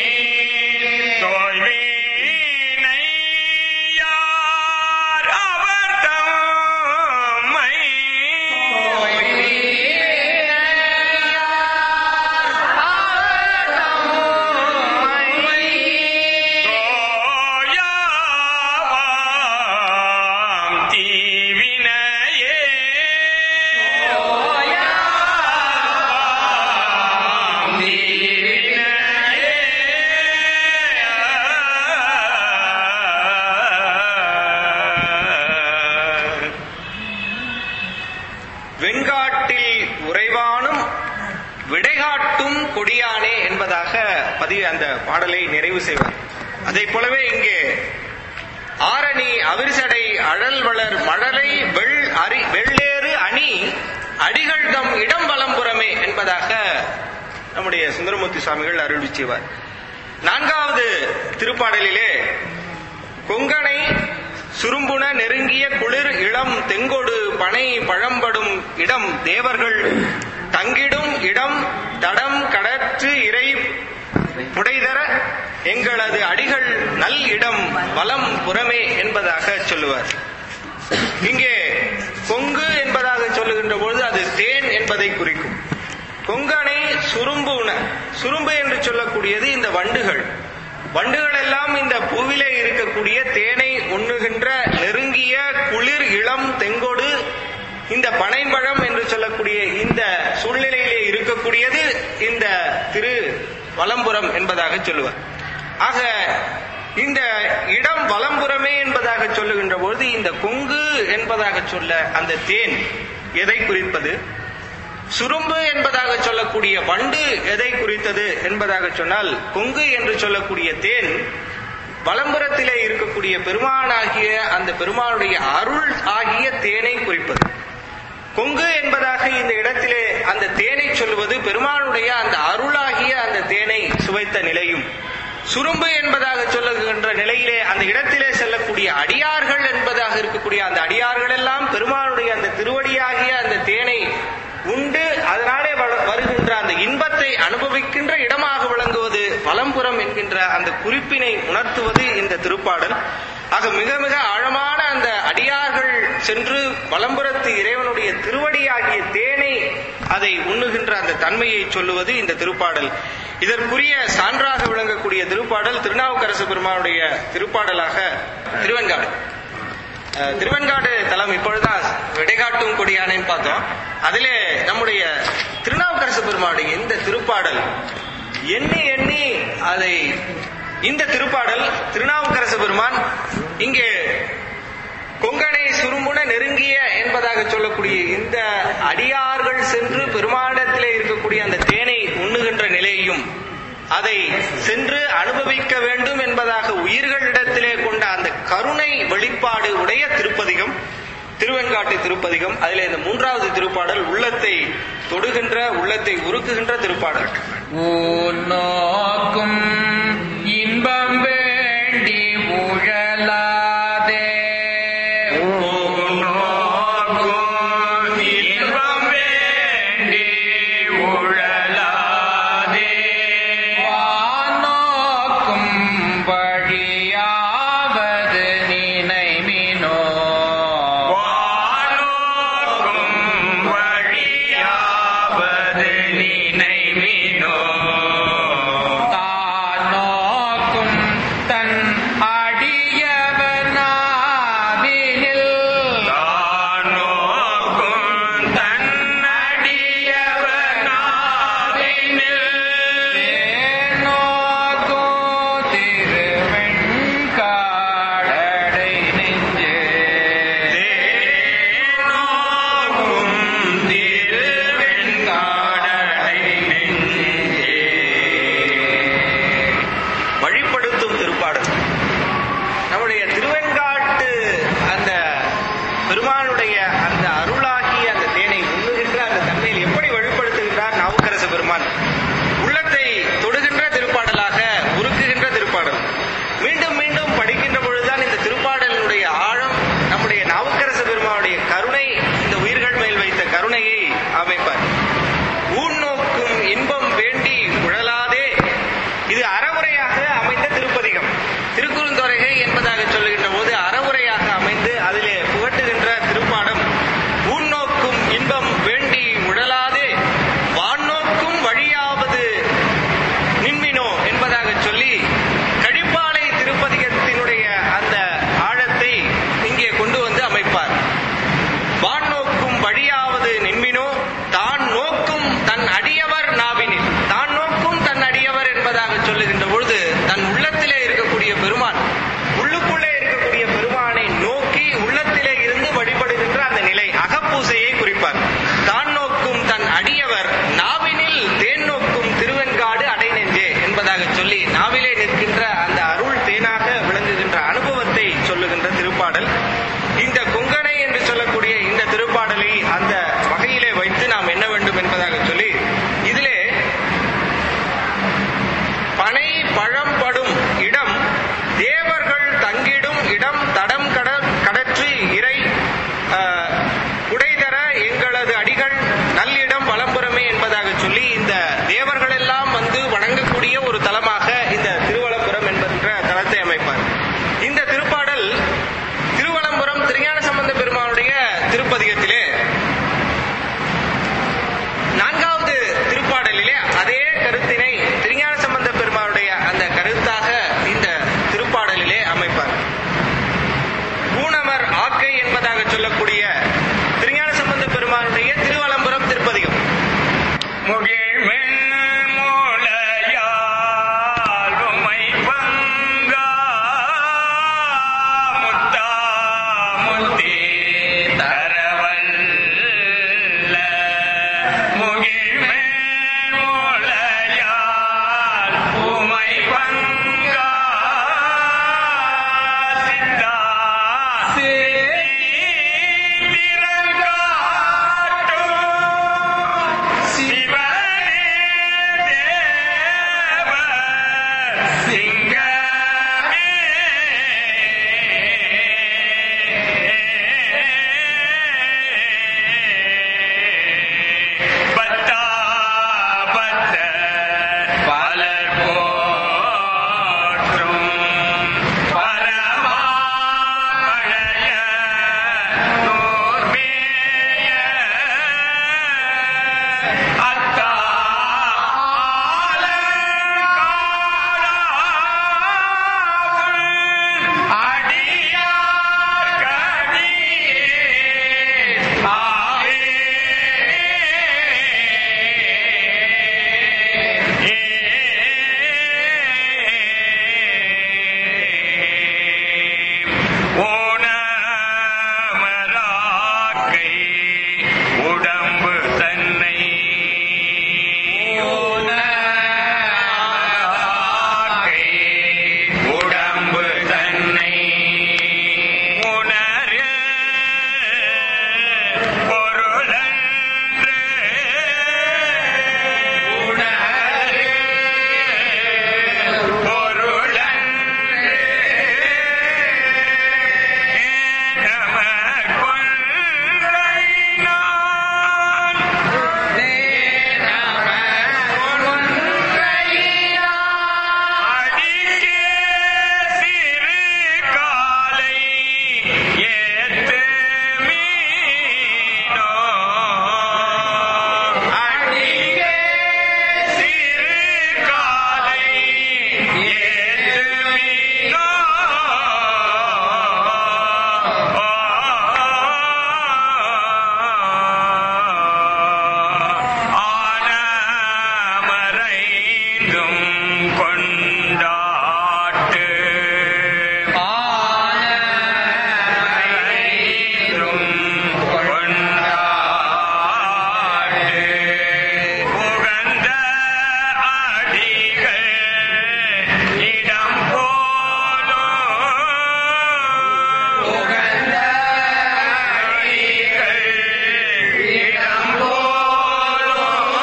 Speaker 3: தோல்வினை யார் அவர் தம்மை தோயாவாம் தீவினையே தோயாவாம் தீவினையே வெண்காட்டில் உறைவானும் விடைகாட்டும் கொடியானே என்பதாக பதிவு அந்த பாடலை நிறைவு செய்வார் அதைப் போலவே இங்கே ஆரணி அவிர்சடை அழல் வளர் மழலை வெள் அரி வெள்ளேறு அணி அடிகள் தம் இடம் வலம்புறமே என்பதாக நம்முடைய சுந்தரமூர்த்தி சுவாமிகள் அருள் செய்வார் நான்காவது திருப்பாடலிலே கொங்கனை சுரும்புன நெருங்கிய குளிர் இளம் தெங்கொடு பனை பழம்படும் இடம் தேவர்கள் தங்கிடும் இடம் தடம் கடற்று இறை புடைதர எங்களது அடிகள் நல் இடம் வலம் புறமே என்பதாக சொல்லுவார் இங்கே கொங்கு என்பதாக சொல்லுகின்ற பொழுது அது தேன் என்பதை குறிக்கும் கொங்கனை சுரும்பு உண சுரும்பு என்று சொல்லக்கூடியது இந்த வண்டுகள் வண்டுகள் எல்லாம் இந்த பூவிலே இருக்கக்கூடிய தேனை உண்ணுகின்ற நெருங்கிய குளிர் இளம் தெங்கோடு இந்த பனைப்பழம் என்று சொல்லக்கூடிய இந்த சூழ்நிலையிலே இருக்கக்கூடியது இந்த திரு வலம்புரம் என்பதாக சொல்லுவார் ஆக இந்த இடம் வலம்புறமே என்பதாக சொல்லுகின்ற பொழுது இந்த கொங்கு என்பதாக சொல்ல அந்த தேன் எதை குறிப்பது சுரும்பு என்பதாக சொல்லக்கூடிய வண்டு எதை குறித்தது என்பதாக சொன்னால் கொங்கு என்று சொல்லக்கூடிய தேன் வலம்புறத்திலே இருக்கக்கூடிய பெருமானாகிய அந்த பெருமானுடைய அருள் ஆகிய தேனை குறிப்பது கொங்கு என்பதாக இந்த இடத்திலே அந்த தேனை சொல்லுவது பெருமானுடைய அந்த அருளாகிய அந்த தேனை சுவைத்த நிலையும் சுரும்பு என்பதாக சொல்லுகின்ற நிலையிலே அந்த இடத்திலே செல்லக்கூடிய அடியார்கள் என்பதாக இருக்கக்கூடிய அந்த அடியார்கள் எல்லாம் பெருமானுடைய அந்த திருவடியாகிய அந்த தேனை உண்டு அதனாலே வ- வருகின்ற அந்த இன்பத்தை அனுபவிக்கின்ற இடமாக விளங்குவது வலம்புறம் என்கின்ற அந்த குறிப்பினை உணர்த்துவது இந்த திருப்பாடல் ஆக மிக மிக ஆழமான அந்த அடியார்கள் சென்று வலம்புறத்து இறைவனுடைய திருவடியாகிய தேனை அதை உண்ணுகின்ற அந்த தன்மையை சொல்லுவது இந்த திருப்பாடல் இதற்குரிய சான்றாக விளங்கக்கூடிய திருப்பாடல் திருநாவுக்கரசு பெருமானுடைய திருப்பாடலாக திருவெண்காடு அஹ், திருவெண்காடு தலம் இப்பொழுதுதான் விடைகாட்டும் கொடியானேன்னு பார்த்தோம் அதிலே நம்முடைய திருநாவுக்கரசு பெருமானுடைய இந்த திருப்பாடல் எண்ணி எண்ணி அதை இந்த திருப்பாடல் திருநாவுக்கரசு பெருமான் இங்கே கொங்கனை சுரும்புன நெருங்கிய என்பதாக சொல்லக்கூடிய இந்த அடியார்கள் சென்று பெருமானிடத்திலே இருக்கக்கூடிய அந்த தேனை உண்ணுகின்ற நிலையும் அதை சென்று அனுபவிக்க வேண்டும் என்பதாக உயிர்களிடத்திலே கொண்ட அந்த கருணை வெளிப்பாடு உடைய திருப்பதிகம் திருவெண்காட்டு திருப்பதிகம் அதிலே இந்த மூன்றாவது திருப்பாடல் உள்ளத்தை தொடுகின்ற உள்ளத்தை உருக்குகின்ற திருப்பாடல்
Speaker 5: நோக்கும் இன்பம் வேண்டி உழலாதே
Speaker 2: இன்பம் வேண்டி உழலாதே
Speaker 5: வானோக்கும் வழியாவது நினைவினோ
Speaker 2: வானோக்கும் வழியாவது நினைவினோ கொண்டாட்டு கொண்டாட்டு புகந்த அடிகள் இடம் போதோ புகந்த அடிகள் இடம் போதோ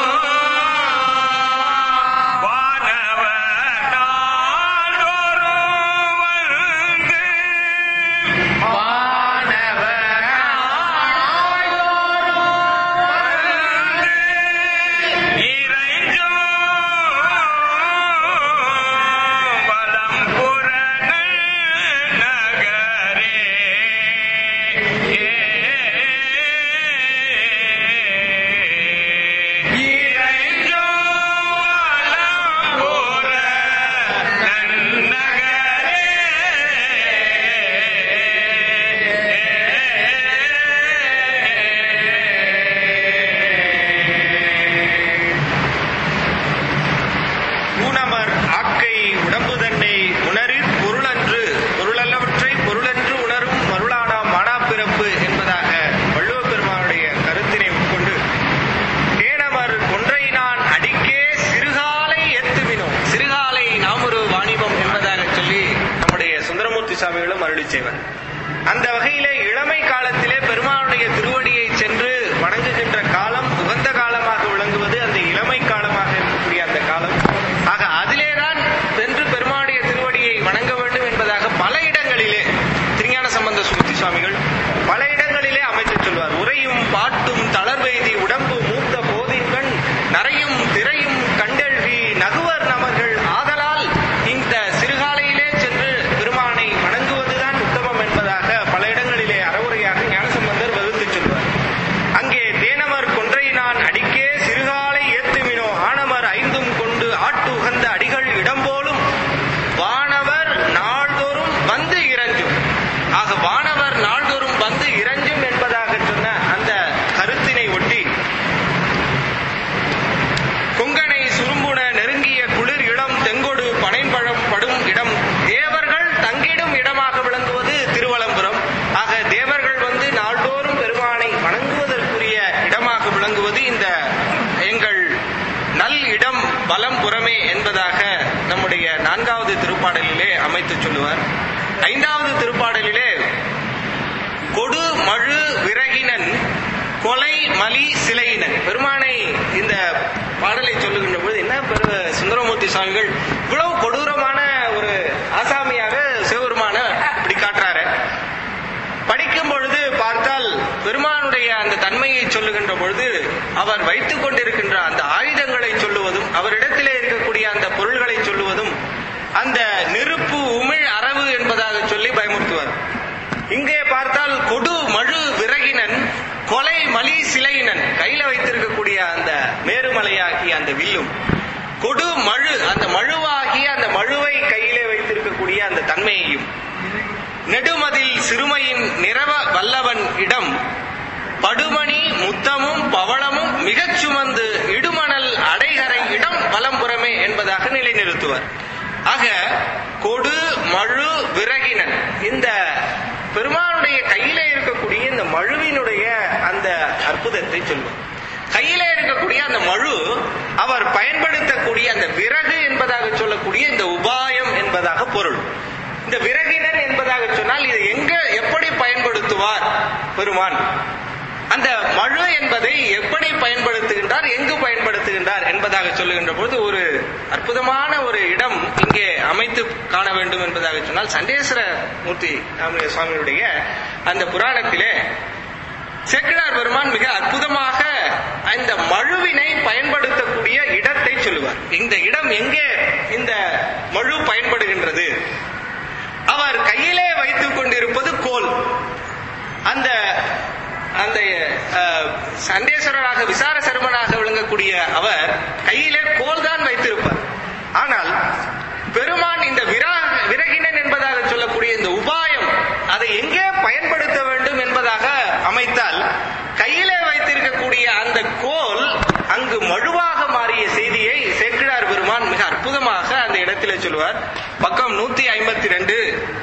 Speaker 2: வானவர் நாடொரு வந்து இறைஞ்சோ வலம் புறந நகரே இறைஞ்சோ வலம் புறந
Speaker 3: ஊனமர் ஆக்கை உடம்பு தன்னை உணரிற் பொருளன்று பொருளல்லவற்றை பொருளன்று உணரும் மருளானா மானாப்பிறப்பு என்பதாக வள்ளுவ பெருமானுடைய கருத்தினை உட்கொண்டு தேனமர் ஒன்றை நான் அடிக்கே சிறுகாலை எத்துவினோம் சிறுகாலை நாம் ஒரு வாணிபம் என்பதாக சொல்லி நம்முடைய சுந்தரமூர்த்தி சுவாமிகளும் அருளி செய்வர் அந்த வகையிலே இளமை காலத்திலே பெருமானுடைய திருவடியை சென்று வணங்குகின்ற காலம் உகந்த காலமாக விளங்குவது அந்த இளமை காலமாக இருக்கக்கூடிய அந்த காலம் ஆக அதிலேதான் சென்று பெருமானுடைய திருவடியை வணங்க வேண்டும் என்பதாக பல இடங்களிலே திருஞான சம்பந்த சுமதி சுவாமிகள் பல இடங்களிலே அமைத்து சொல்வார் உரையும் பாட்டும் தளர்வெய்தி உடம்பு மூத்த போதின்கண் நரையும் திரையும் கண்டெழ்வி நகுவர் நமர்கள் ஆதலால் இந்த சிறுகாலையிலே சென்று பெருமானை வணங்குவதுதான் உத்தமம் என்பதாக பல இடங்களிலே அறவுரையாக ஞானசம்பந்தர் வகுத்து சொல்வார் அங்கே தேனமர் கொன்றை நான் அடிக்கே சிறுகாலை ஏத்துமினோ ஆனமர் ஐந்தும் கொண்டு ஆட்டு உகந்த அடிகள் இடம்போலும் வானவர் நாள்தோறும் வந்து இறஞ்சும் ஆக வானவர் நாள்தோறும் வந்து இறஞ்சும் என்பதாக சொன்ன அந்த கருத்தினை ஒட்டி கொங்கனை சுரும்புன நெருங்கிய குளிர் இளம் தெங்கொடு பனைம்பழம் படும் இடம் தேவர்கள் தங்கிடும் இடமாக விளங்குவது திருவலம்புரம் ஆக தேவர்கள் வந்து நாள்தோறும் பெருமானை வணங்குவதற்குரிய இடமாக விளங்குவது இந்த எங்கள் நல் இடம் பலம் புறமே என்பதாக நம்முடைய நான்காவது திருப்பாடலிலே அமைத்து சொல்லுவார் ஐந்தாவது திருப்பாடலிலே கொடு மழு விறகினன் கொலை மலி சிலையினன் பெருமானை இந்த பாடலை சொல்லுகின்ற பொழுது என்ன பெரு சுந்தரமூர்த்தி சுவாமிகள் இவ்வளவு கொடூரமான ஒரு ஆசாமியாக சிவபெருமான இப்படி காட்டுறாரு படிக்கும் பொழுது பார்த்தால் பெருமானுடைய அந்த தன்மையை சொல்லுகின்ற பொழுது அவர் வைத்துக் கொண்டிருக்கின்ற அந்த ஆயுதங்களை சொல்லுவதும் அவரிடத்திலே இருக்கக்கூடிய அந்த பொருள்களை சொல்லுவதும் அந்த நெருப்பு உமிழ் அரவு என்பதாக சொல்லி பயமுறுத்துவார் இங்கே பார்த்தால் கொடு மழு விறகினன் கொலை மலி சிலையினன் கையில வைத்திருக்கக்கூடிய அந்த மேருமலையாகிய அந்த வில்லும் கொடு மழு அந்த மழுவாகிய அந்த மழுவை கையிலே வைத்திருக்கக்கூடிய அந்த தன்மையையும் நெடுமதில் சிறுமையின் நிறவ வல்லவன் இடம் படுமணி முத்தமும் பவளமும் மிகச் சுமந்து இடுமணல் அடைகரை இடம் பலம்புறமே என்பதாக நிலைநிறுத்துவார் ஆக கொடு மழு விறகினன் இந்த பெருமானுடைய கையிலே இருக்கக்கூடிய இந்த மழுவினுடைய அந்த அற்புதத்தை சொல்லுவார் கையிலே இருக்கக்கூடிய அந்த மழு அவர் பயன்படுத்தக்கூடிய அந்த விறகு என்பதாக சொல்லக்கூடிய இந்த உபாயம் என்பதாக பொருள் இந்த விறகினன் என்பதாக சொன்னால் இதை எங்க எப்படி பயன்படுத்துவார் பெருமான் அந்த மழு என்பதை எப்படி பயன்படுத்துகின்றார் எங்கு பயன்படுத்துகின்றார் என்பதாக சொல்லுகின்ற பொழுது ஒரு அற்புதமான ஒரு இடம் இங்கே அமைத்து காண வேண்டும் என்பதாக சொன்னால் சண்டேஸ்வர மூர்த்தி நம்முடைய சுவாமியுடைய அந்த புராணத்திலே சேக்கிழார் பெருமான் மிக அற்புதமாக அந்த மழுவினை பயன்படுத்தக்கூடிய இடத்தை சொல்லுவார் இந்த இடம் எங்கே இந்த மழு பயன்படுகின்றது அவர் கையிலே வைத்துக் கொண்டிருப்பது கோல் அந்த அந்த அஹ், சண்டேஸ்வரராக விசார சருமனாக விளங்கக்கூடிய அவர் கையிலே கோல் தான் வைத்திருப்பார் ஆனால் பெருமான் இந்த விரா விறகினன் என்பதாக சொல்லக்கூடிய இந்த உபாயம் அதை எங்கே பயன்படுத்த வேண்டும் என்பதாக அமைத்தால் கையிலே வைத்திருக்கக்கூடிய அந்த கோல் அங்கு மழுவாக மாறிய செய்தியை சேக்கிழார் பெருமான் மிக அற்புதமாக சொல்லுவார் பக்கம் நூத்தி ஐம்பத்தி ரெண்டு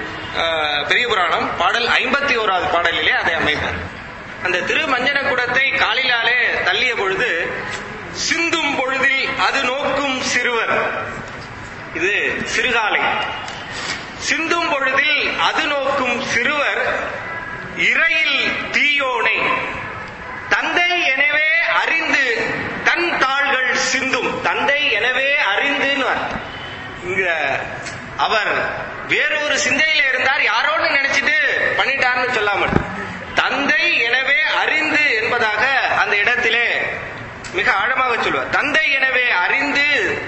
Speaker 3: பெரிய புராணம் பாடல் ஐம்பத்தி ஓராவது பாடலிலே அதை அமைப்பார் அந்த திரு மஞ்சன குடத்தை காலிலாலே தள்ளிய பொழுது சிந்தும் பொழுதில் அது நோக்கும் சிறுவர் இது சிறுகாலை சிந்தும் பொழுதில் அது நோக்கும் சிறுவர் இறையில் தீயோனை தந்தை எனவே அறிந்து தன் தாள்கள் சிந்தும் தந்தை எனவே அறிந்து இங்க அவர் வேறொரு சிந்தையில இருந்தார் யாரோன்னு நினைச்சிட்டு பண்ணிட்டார்னு சொல்லாமல் தந்தை எனவே அறிந்து என்பதாக அந்த இடத்திலே மிக ஆழமாக சொல்வார் தந்தை எனவே அறிந்து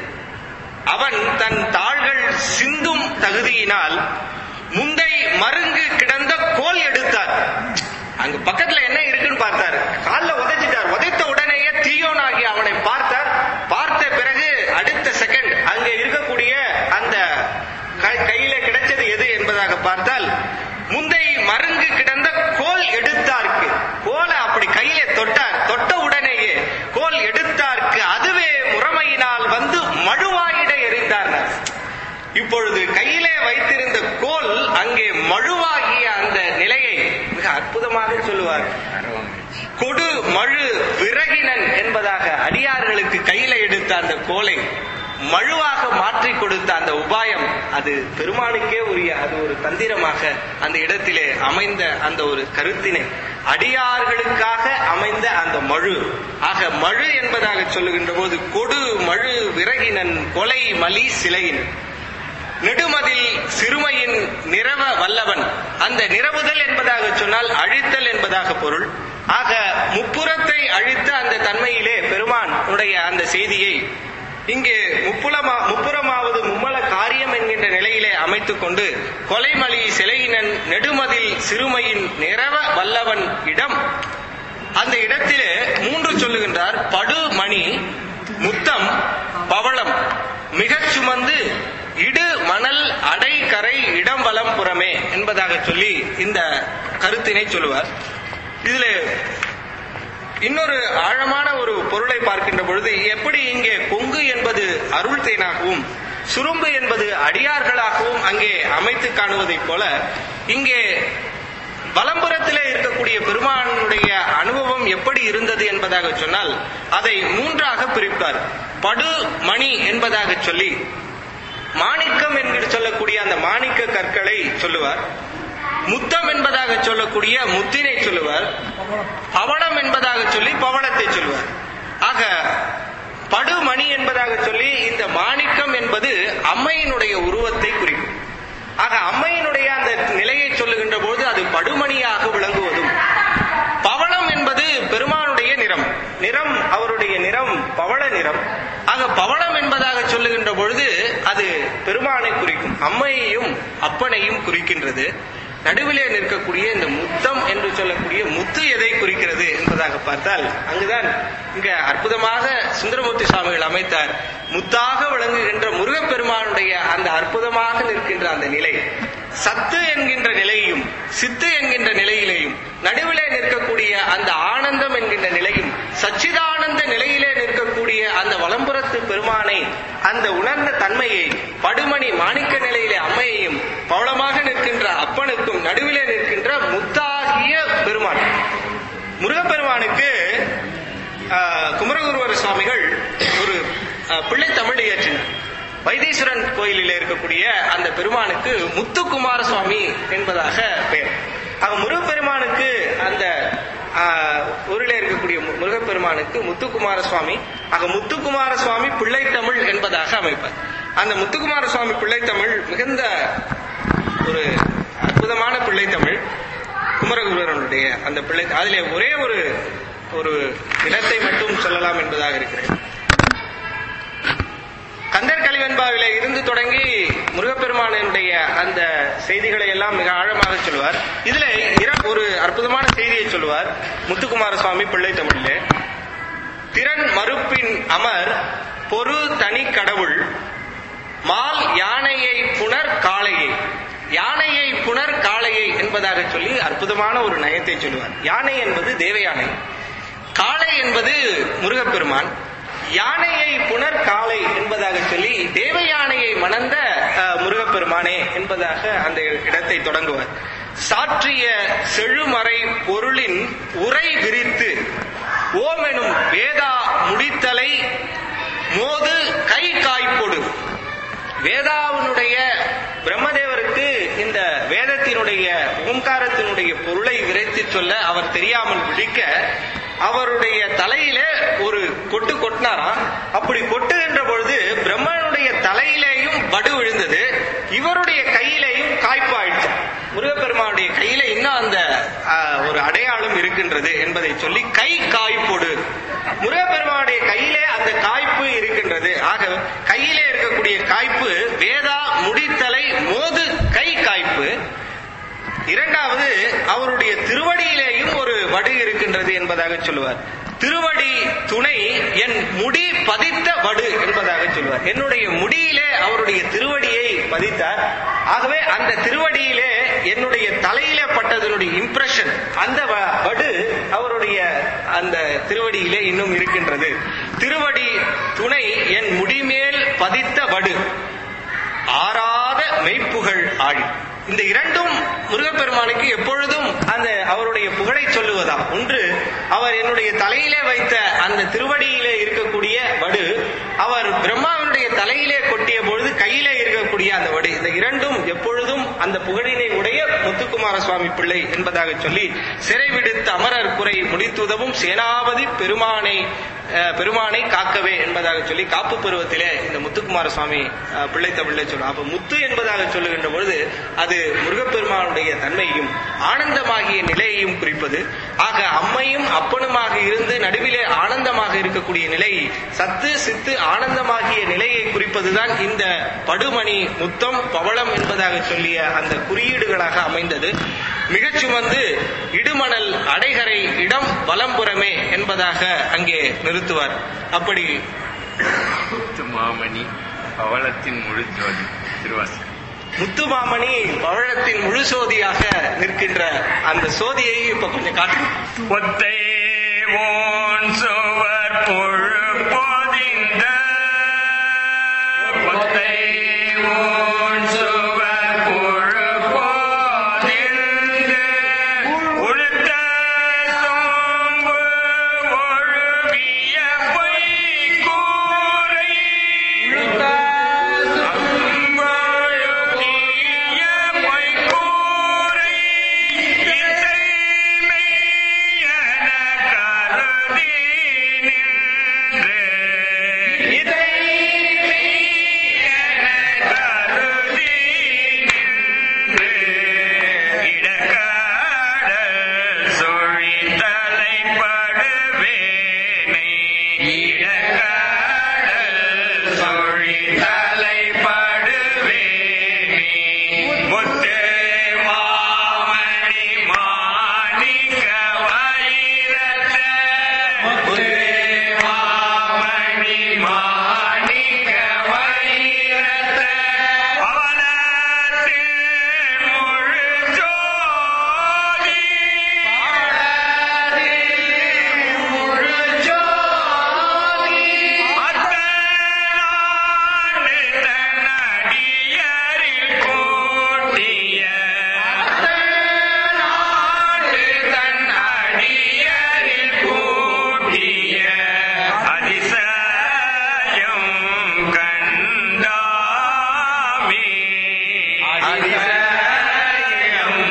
Speaker 3: அவன் தன் தாள்கள் சிந்தும் தகுதியினால் முந்தை மருங்கு கிடந்த கோல் எடுத்தார் அங்க பக்கத்துல என்ன இருக்குன்னு பார்த்தார் கால்ல உதைச்சிட்டார் உதைத்த உடனேயே தீயோனாகி அவனை பார்த்தார் பார்த்த பிறகு அடுத்த செகண்ட் அங்கே இருக்கக்கூடிய அந்த கை- கையில கிடைச்சது எது என்பதாக பார்த்தால் முந்தை மருங்கு கிடந்த கோல் எடுத்தார்க்கு கோலை அப்படி கையிலே தொட்டார் தொட்ட உடனேயே கோல் எடுத்தார்க்கு அதுவே முறைமையினால் வந்து மழுவாயிட எறிந்தார் இப்பொழுது கையிலே வைத்திருந்த கோல் அங்கே மழுவாகிய அந்த நிலையை மிக அற்புதமாக சொல்லுவார் கொடு மழு விறகினன் என்பதாக அடியார்களுக்கு கையில எடுத்த அந்த கோலை மழுவாக மாற்றி கொடுத்த அந்த உபாயம் அது பெருமானுக்கே உரிய அது ஒரு தந்திரமாக அந்த இடத்திலே அமைந்த அந்த ஒரு கருத்தினை அடியார்களுக்காக அமைந்த அந்த மழு ஆக மழு என்பதாக சொல்லுகின்ற போது கொடு மழு விறகினன் கொலை மலி சிலையினன் நெடுமதில் சிறுமையின் நிறவ வல்லவன் அந்த நிறவுதல் என்பதாக சொன்னால் அழித்தல் என்பதாக பொருள் ஆக முப்புறத்தை அழித்த அந்த தன்மையிலே பெருமான் உடைய அந்த செய்தியை இங்கே முப்புலமா முப்புறமாவது மும்மல காரியம் என்கின்ற நிலையிலே அமைத்துக் கொண்டு கொலைமலி சிலையினன் நெடுமதில் சிறுமையின் நிறவ வல்லவன் இடம் அந்த இடத்திலே மூன்று சொல்லுகின்றார் படுமணி முத்தம் பவளம் மிகச் சுமந்து இடு மணல் அடை கரை இடம் வலம் புறமே என்பதாக சொல்லி இந்த கருத்தினை சொல்லுவார் இதுல இன்னொரு ஆழமான ஒரு பொருளை பார்க்கின்ற பொழுது எப்படி இங்கே கொங்கு என்பது அருள் தேனாகவும் சுரும்பு என்பது அடியார்களாகவும் அங்கே அமைத்து காணுவதைப் போல இங்கே வலம்புறத்திலே இருக்கக்கூடிய பெருமானுடைய அனுபவம் எப்படி இருந்தது என்பதாக சொன்னால் அதை மூன்றாக பிரிப்பார் படு மணி என்பதாக சொல்லி மாணிக்கம் என்று சொல்லக்கூடிய அந்த மாணிக்க கற்களை சொல்லுவார் முத்தம் என்பதாக சொல்லக்கூடிய முத்தினை சொல்லுவார் பவளம் என்பதாக சொல்லி பவளத்தை சொல்லுவார் ஆக படுமணி என்பதாக சொல்லி இந்த மாணிக்கம் என்பது அம்மையினுடைய உருவத்தை குறிக்கும் ஆக அம்மையினுடைய அந்த நிலையை சொல்லுகின்ற போது அது படுமணியாக விளங்குவதும் பவளம் என்பது பெருமானுடைய நிறம் நிறம் அவருடைய நிறம் பவள நிறம் ஆக பவளம் என்பதாக சொல்லுகின்ற பொழுது அது பெருமானை குறிக்கும் அம்மையையும் அப்பனையும் குறிக்கின்றது நடுவிலே நிற்கக்கூடிய இந்த முத்தம் என்று சொல்லக்கூடிய முத்து எதை குறிக்கிறது என்பதாக பார்த்தால் அங்குதான் இங்க அற்புதமாக சுந்தரமூர்த்தி சுவாமிகள் அமைத்தார் முத்தாக விளங்குகின்ற முருகப்பெருமானுடைய அந்த அற்புதமாக நிற்கின்ற அந்த நிலை சத்து என்கின்ற நிலையும் சித்து என்கின்ற நிலையிலேயும் நடுவிலே நிற்கக்கூடிய அந்த ஆனந்தம் என்கின்ற நிலையும் சச்சிதானந்த நிலையிலே நிற்கக்கூடிய அந்த வலம்புறத்து பெருமானை அந்த உணர்ந்த தன்மையை படுமணி மாணிக்க நிலையிலே அம்மையையும் பவளமாக நிற்கின்ற அப்பனுக்கும் நடுவிலே நிற்கின்ற முத்தாகிய பெருமான் முருகப்பெருமானுக்கு ஆஹ், குமரகுருவர் சுவாமிகள் ஒரு ஆஹ், பிள்ளை தமிழ் இயற்றினார் வைத்தீஸ்வரன் கோயிலில் இருக்கக்கூடிய அந்த பெருமானுக்கு முத்துக்குமார சுவாமி என்பதாக பெயர் ஆக முருகப்பெருமானுக்கு அந்த ஆஹ், ஊரிலே இருக்கக்கூடிய மு- முருகப்பெருமானுக்கு முத்துக்குமார சுவாமி ஆக முத்துக்குமார சுவாமி பிள்ளை தமிழ் என்பதாக அமைப்பார் அந்த முத்துக்குமார சுவாமி பிள்ளை தமிழ் மிகுந்த ஒரு அற்புதமான பிள்ளை தமிழ் குமரகுருவனுடைய அந்த பிள்ளை அதிலே ஒரே ஒரு ஒரு இடத்தை மட்டும் சொல்லலாம் என்பதாக இருக்கிறேன் கந்தர் கலிவெண்பாவிலே இருந்து தொடங்கி முருகப்பெருமானுடைய அந்த செய்திகளை எல்லாம் மிக ஆழமாக சொல்லுவார் இதுல இர- ஒரு அற்புதமான செய்தியை சொல்லுவார் முத்துக்குமார சுவாமி பிள்ளை தமிழிலே திறன் மறுப்பின் அமர் பொறு தனி கடவுள் மால் யானையை புனர் காளையை யானையை புனர் காளையை என்பதாக சொல்லி அற்புதமான ஒரு நயத்தை சொல்லுவார் யானை என்பது தேவ யானை காளை என்பது முருகப்பெருமான் யானையை புனர் காளை என்பதாக சொல்லி தேவ யானையை மணந்த முருகப்பெருமானே என்பதாக அந்த இடத்தை தொடங்குவார் சாற்றிய செழுமறை பொருளின் உரை விரித்து ஓமெனும் வேதா முடித்தலை மோது கை காய்ப்பொடு வேதாவினுடைய பிரம்மதேவருக்கு இந்த வேதத்தினுடைய ஓங்காரத்தினுடைய பொருளை விரைத்து சொல்ல அவர் தெரியாமல் விழிக்க அவருடைய தலையில ஒரு கொட்டு கொட்டினாராம் அப்படி கொட்டுகின்ற பொழுது பிரம்மனுடைய தலையிலேயும் வடு விழுந்தது இவருடைய கையிலேயும் காய்ப்பு ஆயிடுச்சு முருகப்பெருமானுடைய கையில இன்னும் அந்த ஆஹ், ஒரு அடையாளம் இருக்கின்றது என்பதை சொல்லி கை காய்ப்பொடு முருகப்பெருமானுடைய கையிலே அந்த காய்ப்பு இருக்கின்றது ஆக கையிலே இருக்கக்கூடிய காய்ப்பு வேதா முடித்தலை மோது கை காய்ப்பு இரண்டாவது அவருடைய திருவடியிலேயும் ஒரு வடு இருக்கின்றது என்பதாக சொல்லுவார் திருவடி துணை என் முடி பதித்த வடு என்பதாக சொல்லுவார் என்னுடைய முடியிலே அவருடைய திருவடியை பதித்தார் ஆகவே அந்த திருவடியிலே என்னுடைய தலையிலே பட்டதனுடைய இம்ப்ரெஷன் அந்த வ- வடு அவருடைய அந்த திருவடியிலே இன்னும் இருக்கின்றது திருவடி துணை என் முடிமேல் பதித்த வடு ஆறாத மெய்ப்புகழ் ஆழி இந்த இரண்டும் முருகப்பெருமானுக்கு எப்பொழுதும் அந்த அவருடைய புகழை சொல்லுவதாம் ஒன்று அவர் என்னுடைய தலையிலே வைத்த அந்த திருவடியிலே இருக்கக்கூடிய வடு அவர் பிரம்மாவினுடைய தலையிலே கொட்டிய பொழுது கையிலே இருக்கக்கூடிய அந்த வடு இந்த இரண்டும் எப்பொழுதும் அந்த புகழினை உடைய முத்துக்குமார சுவாமி பிள்ளை என்பதாக சொல்லி சிறை விடுத்த அமரர் குறை முடித்துதவும் சேனாபதி பெருமானை அஹ், பெருமானை காக்கவே என்பதாக சொல்லி காப்பு பருவத்திலே இந்த முத்துக்குமார சுவாமி அஹ், பிள்ளை தமிழ்ல சொல்லும் அப்ப முத்து என்பதாக சொல்லுகின்ற பொழுது அது முருகப்பெருமானுடைய தன்மையும் ஆனந்தமாகிய நிலையையும் குறிப்பது ஆக அம்மையும் அப்பனுமாக இருந்து நடுவிலே ஆனந்தமாக இருக்கக்கூடிய நிலை சத்து சித்து ஆனந்தமாகிய நிலையை குறிப்பதுதான் இந்த படுமணி முத்தம் பவளம் என்பதாக சொல்லிய அந்த குறியீடுகளாக அமைந்தது மிகச் சுமந்து இடுமணல் அடைகரை இடம் வலம்புறமே என்பதாக அங்கே நிறுத்துவார் அப்படி
Speaker 2: முத்து மாமணி பவளத்தின் முழு ஜோதி திருவாசகம்
Speaker 3: முத்துமாமணி பவழத்தின் முழு சோதியாக நிற்கின்ற அந்த சோதியை இப்ப கொஞ்சம் காட்டுங்க
Speaker 2: ஒத்தை ஓன் சுவர் பொழு பொதிந்த ஒத்தை ஓன் சுவர் பொழு பொதிந்து உளுத்த சோம்பு ஒழுகிய பொய்க்கூரை அம்பொழுகிய பொய்க்கூரை இசைமை என கருதி நின்று இசைமை என கருதி நின்று இடக்காடல் சொழித்தலை படுவேனை இடக்காடல் சொழித்தலை படுவேனை முத்து மாமணி மாணிக்க வைரத்த முத்து மாமணி மாணிக்க வைரத்த அவனத்தில் முழு ஜோதி முழு ஜோதி அத்தனாண்டு தன்னடியரில் கூட்டிய அத்தனாண்டு தன்னடியரில் கூட்டிய அதிசயம் கண்டாமே அதிசயம்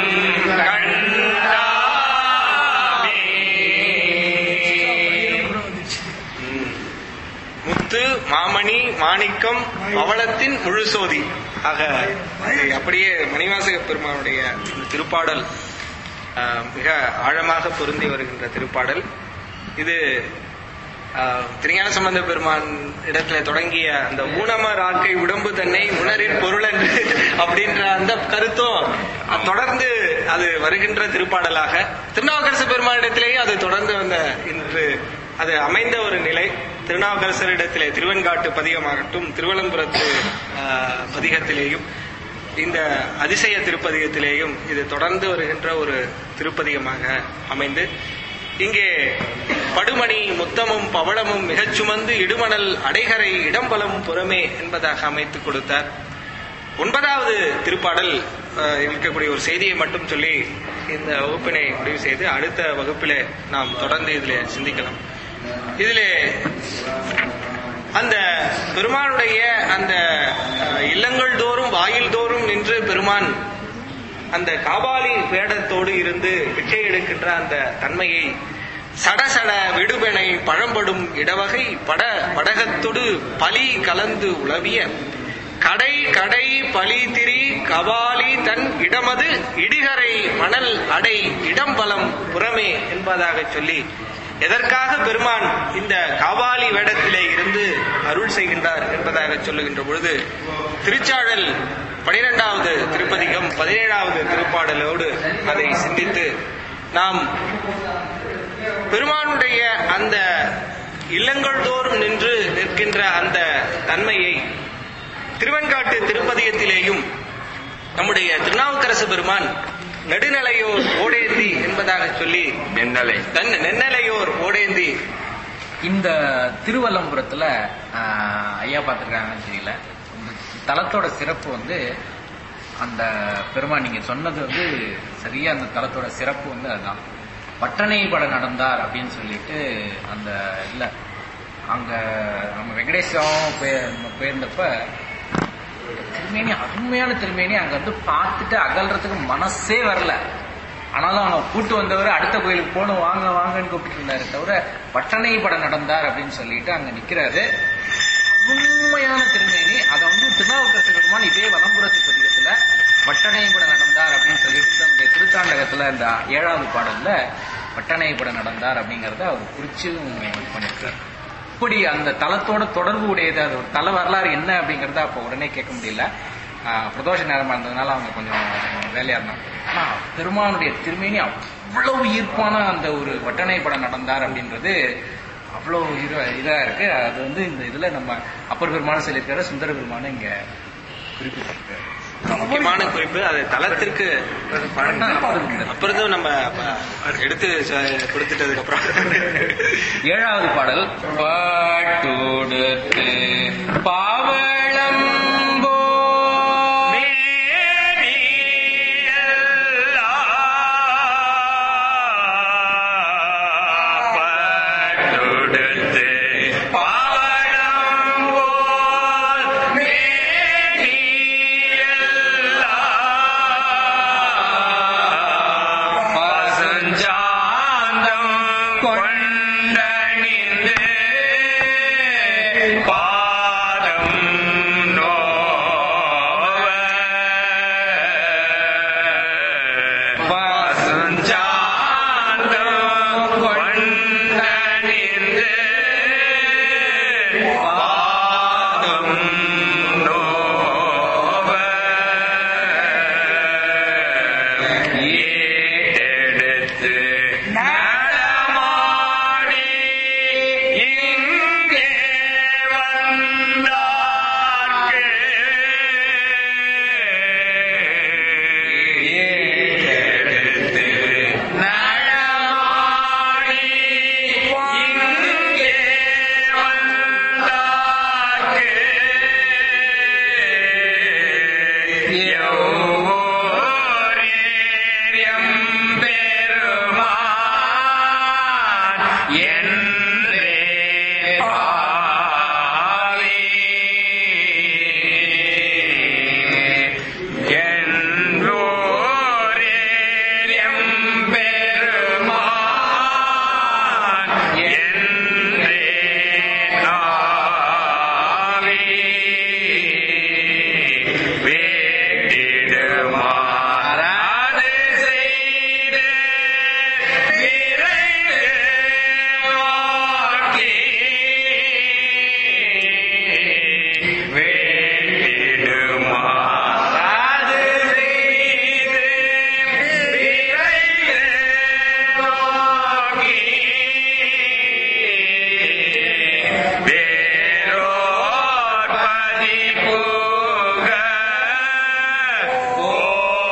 Speaker 2: கண்டாமே
Speaker 3: முத்து மாமணி மாணிக்கம் பவளத்தின் முழுசோதி ஆக இது அப்படியே மணிவாசக பெருமானுடைய இந்த திருப்பாடல் ஆஹ், மிக ஆழமாக பொருந்தி வருகின்ற திருப்பாடல் இது ஆஹ், திருஞான சம்பந்த பெருமான் இடத்துல தொடங்கிய அந்த ஊனம ராக்கை உடம்பு தன்னை உணரின் பொருள் என்று அப்படின்ற அந்த கருத்தும் அது தொடர்ந்து அது வருகின்ற திருப்பாடலாக திருநாவுக்கரசு பெருமானிடத்திலேயே அது தொடர்ந்து வந்த இன்று அது அமைந்த ஒரு நிலை திருநாவுக்கரசரிடத்திலே திருவெண்காட்டு பதிகமாகட்டும் திருவலம்புரத்து ஆஹ், பதிகத்திலேயும் இந்த அதிசய திருப்பதிகத்திலேயும் இது தொடர்ந்து வருகின்ற ஒரு திருப்பதிகமாக அமைந்து இங்கே படுமணி முத்தமும் பவளமும் மிகச் சுமந்து இடுமணல் அடைகரை இடம்பலம் புறமே என்பதாக அமைத்துக் கொடுத்தார் ஒன்பதாவது திருப்பாடல் அஹ், இருக்கக்கூடிய ஒரு செய்தியை மட்டும் சொல்லி இந்த வகுப்பினை முடிவு செய்து அடுத்த வகுப்பிலே நாம் தொடர்ந்து இதிலே சிந்திக்கலாம் இதிலே அந்த பெருமானுடைய அந்த அஹ், இல்லங்கள் தோறும் வாயில் தோறும் நின்று பெருமான் அந்த காபாலி வேடத்தோடு இருந்து பிச்சை எடுக்கின்ற அந்த தன்மையை சடசட விடுபெனை பழம்படும் இடவகை பட படகத்துடு பலி கலந்து உளவிய கடை கடை பலி திரி கபாலி தன் இடமது இடிகரை மணல் அடை இடம்பலம் புறமே என்பதாக சொல்லி எதற்காக பெருமான் இந்த காபாலி வேடத்திலே இருந்து அருள் செய்கின்றார் என்பதாக சொல்லுகின்ற பொழுது திருச்சாழல் பனிரெண்டாவது திருப்பதிகம் பதினேழாவது திருப்பாடலோடு அதை சிந்தித்து நாம் பெருமானுடைய அந்த இல்லங்கள் தோறும் நின்று நிற்கின்ற அந்த தன்மையை திருவெண்காட்டு திருப்பதியத்திலேயும் நம்முடைய திருநாவுக்கரசு பெருமான் நெடுநிலையோர் ஓடேந்தி என்பதாக சொல்லி
Speaker 2: நென்னலை
Speaker 3: தன் நென்னலையோர் ஓடேந்தி
Speaker 6: இந்த திருவல்லம்புரத்துல ஆஹ், ஐயா பார்த்துருக்காங்கன்னு தெரியல இந்த தலத்தோட சிறப்பு வந்து அந்த பெருமான் நீங்க சொன்னது வந்து சரியா அந்த தலத்தோட சிறப்பு வந்து அதுதான் பட்டனை பட நடந்தார் அப்படின்னு சொல்லிட்டு அந்த இல்ல அங்க நம்ம வெங்கடேஸ்வரம் போய் நம்ம போயிருந்தப்ப திருமேனி அருமையான திருமேனி அங்க வந்து பார்த்துட்டு அகல்றதுக்கு மனசே வரல ஆனாலும் அவங்க கூட்டு வந்தவர் அடுத்த கோயிலுக்கு போகணும் வாங்க வாங்கன்னு கூப்பிட்டு இருந்தாரு தவிர பட்டனை படம் நடந்தார் அப்படின்னு சொல்லிட்டு அங்க நிக்கிறாரு அருமையான திருமேனி அதை வந்து திருநாவுக்கரசு பெருமான் இதே வலம்புரத்து பதிகத்துல பட்டனை படம் நடந்தார் அப்படின்னு சொல்லிட்டு தன்னுடைய திருத்தாண்டகத்துல இந்த ஏழாவது பாடல்ல பட்டனை படம் நடந்தார் அப்படிங்கறத அவர் குறிச்சு பண்ணிருக்காரு இப்படி அந்த தலத்தோட தொடர்பு உடையது அது ஒரு தல வரலாறு என்ன அப்படிங்கறத அப்ப உடனே கேட்க முடியல ஆஹ் பிரதோஷ நேரமா இருந்ததுனால அவங்க கொஞ்சம் வேலையா இருந்தாங்க ஆனா பெருமானுடைய திருமேனி அவ்வளவு ஈர்ப்பான அந்த ஒரு வட்டனை படம் நடந்தார் அப்படின்றது அவ்வளவு இத- இதா இருக்கு அது வந்து இந்த இதுல நம்ம அப்பர் பெருமானும் சொல்லியிருக்காரு சுந்தர பெருமானும் இங்க குறிப்பிட்டிருக்காரு
Speaker 3: முக்கியமான குறிப்பு அது தலத்திற்கு அப்புறம் நம்ம எடுத்து ச- கொடுத்துட்டதுக்கு அப்புறம்
Speaker 6: ஏழாவது பாடல்
Speaker 5: பாட்டுடுத்து பாவளம்போ
Speaker 2: படுத்து பாவடம் போல் மேனியெல்லாம் பசுஞ்சாந்தம் கொண்டணிந்து பாதம் நோவ பசுஞ்சாந்தம் கொண்டணிந்து பாதம் நோவ ஏடெடுத்து நடமாடி இங்கே வந்தார்க்கு ஏடெடுத்து நடமாடி இங்கே வந்தார்க்கு யோரேரியம் பெருமான் என்றே பாவி என்றோரேரியம் பெருமான் என்றே நாவி வேட்டிடுமாறாது செய்து விரைந்து வாக்கி வேட்டிடுமாறாது செய்து விரைந்து வாக்கி வேரோர் பதிப்புக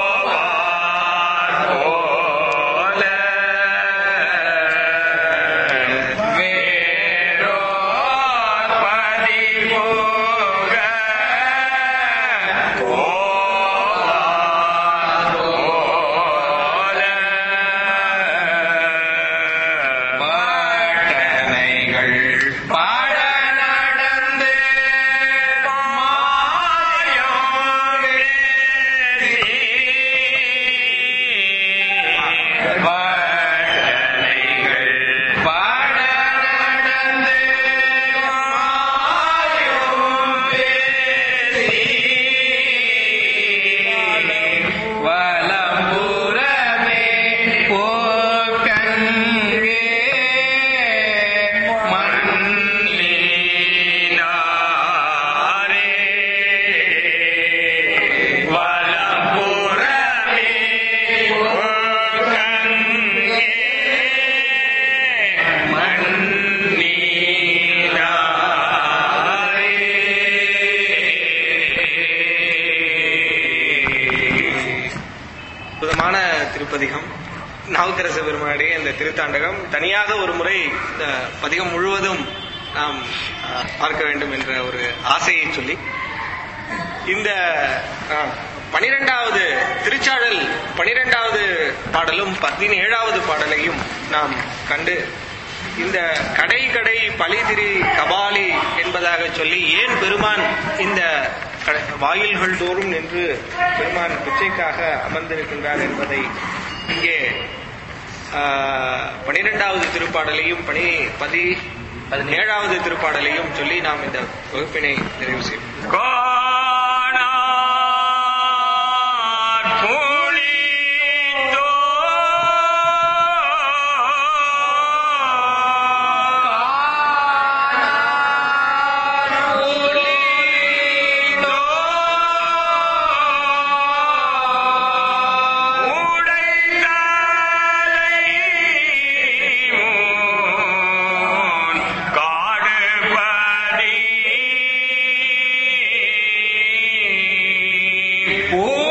Speaker 3: அற்புதமான திருப்பதிகம் நாவுக்கரச பெருமானுடைய இந்த திருத்தாண்டகம் தனியாக ஒரு முறை இந்த பதிகம் முழுவதும் நாம் அஹ், பார்க்க வேண்டும் என்ற ஒரு ஆசையை சொல்லி இந்த அஹ், பனிரெண்டாவது திருச்சாடல் பனிரெண்டாவது பாடலும் பதினேழாவது பாடலையும் நாம் கண்டு இந்த கடை கடை பலிதிரி கபாலி என்பதாக சொல்லி ஏன் பெருமான் இந்த க- வாயில்கள் தோறும் நின்று பெருமான் பிச்சைக்காக அமர்ந்திருக்கின்றார் என்பதை இங்கே ஆஹ், பனிரெண்டாவது திருப்பாடலையும் பனி பதி பதினேழாவது திருப்பாடலையும் சொல்லி நாம் இந்த வகுப்பினை நிறைவு செய்வோம்
Speaker 2: கோணார் புலிதோ காடுபடி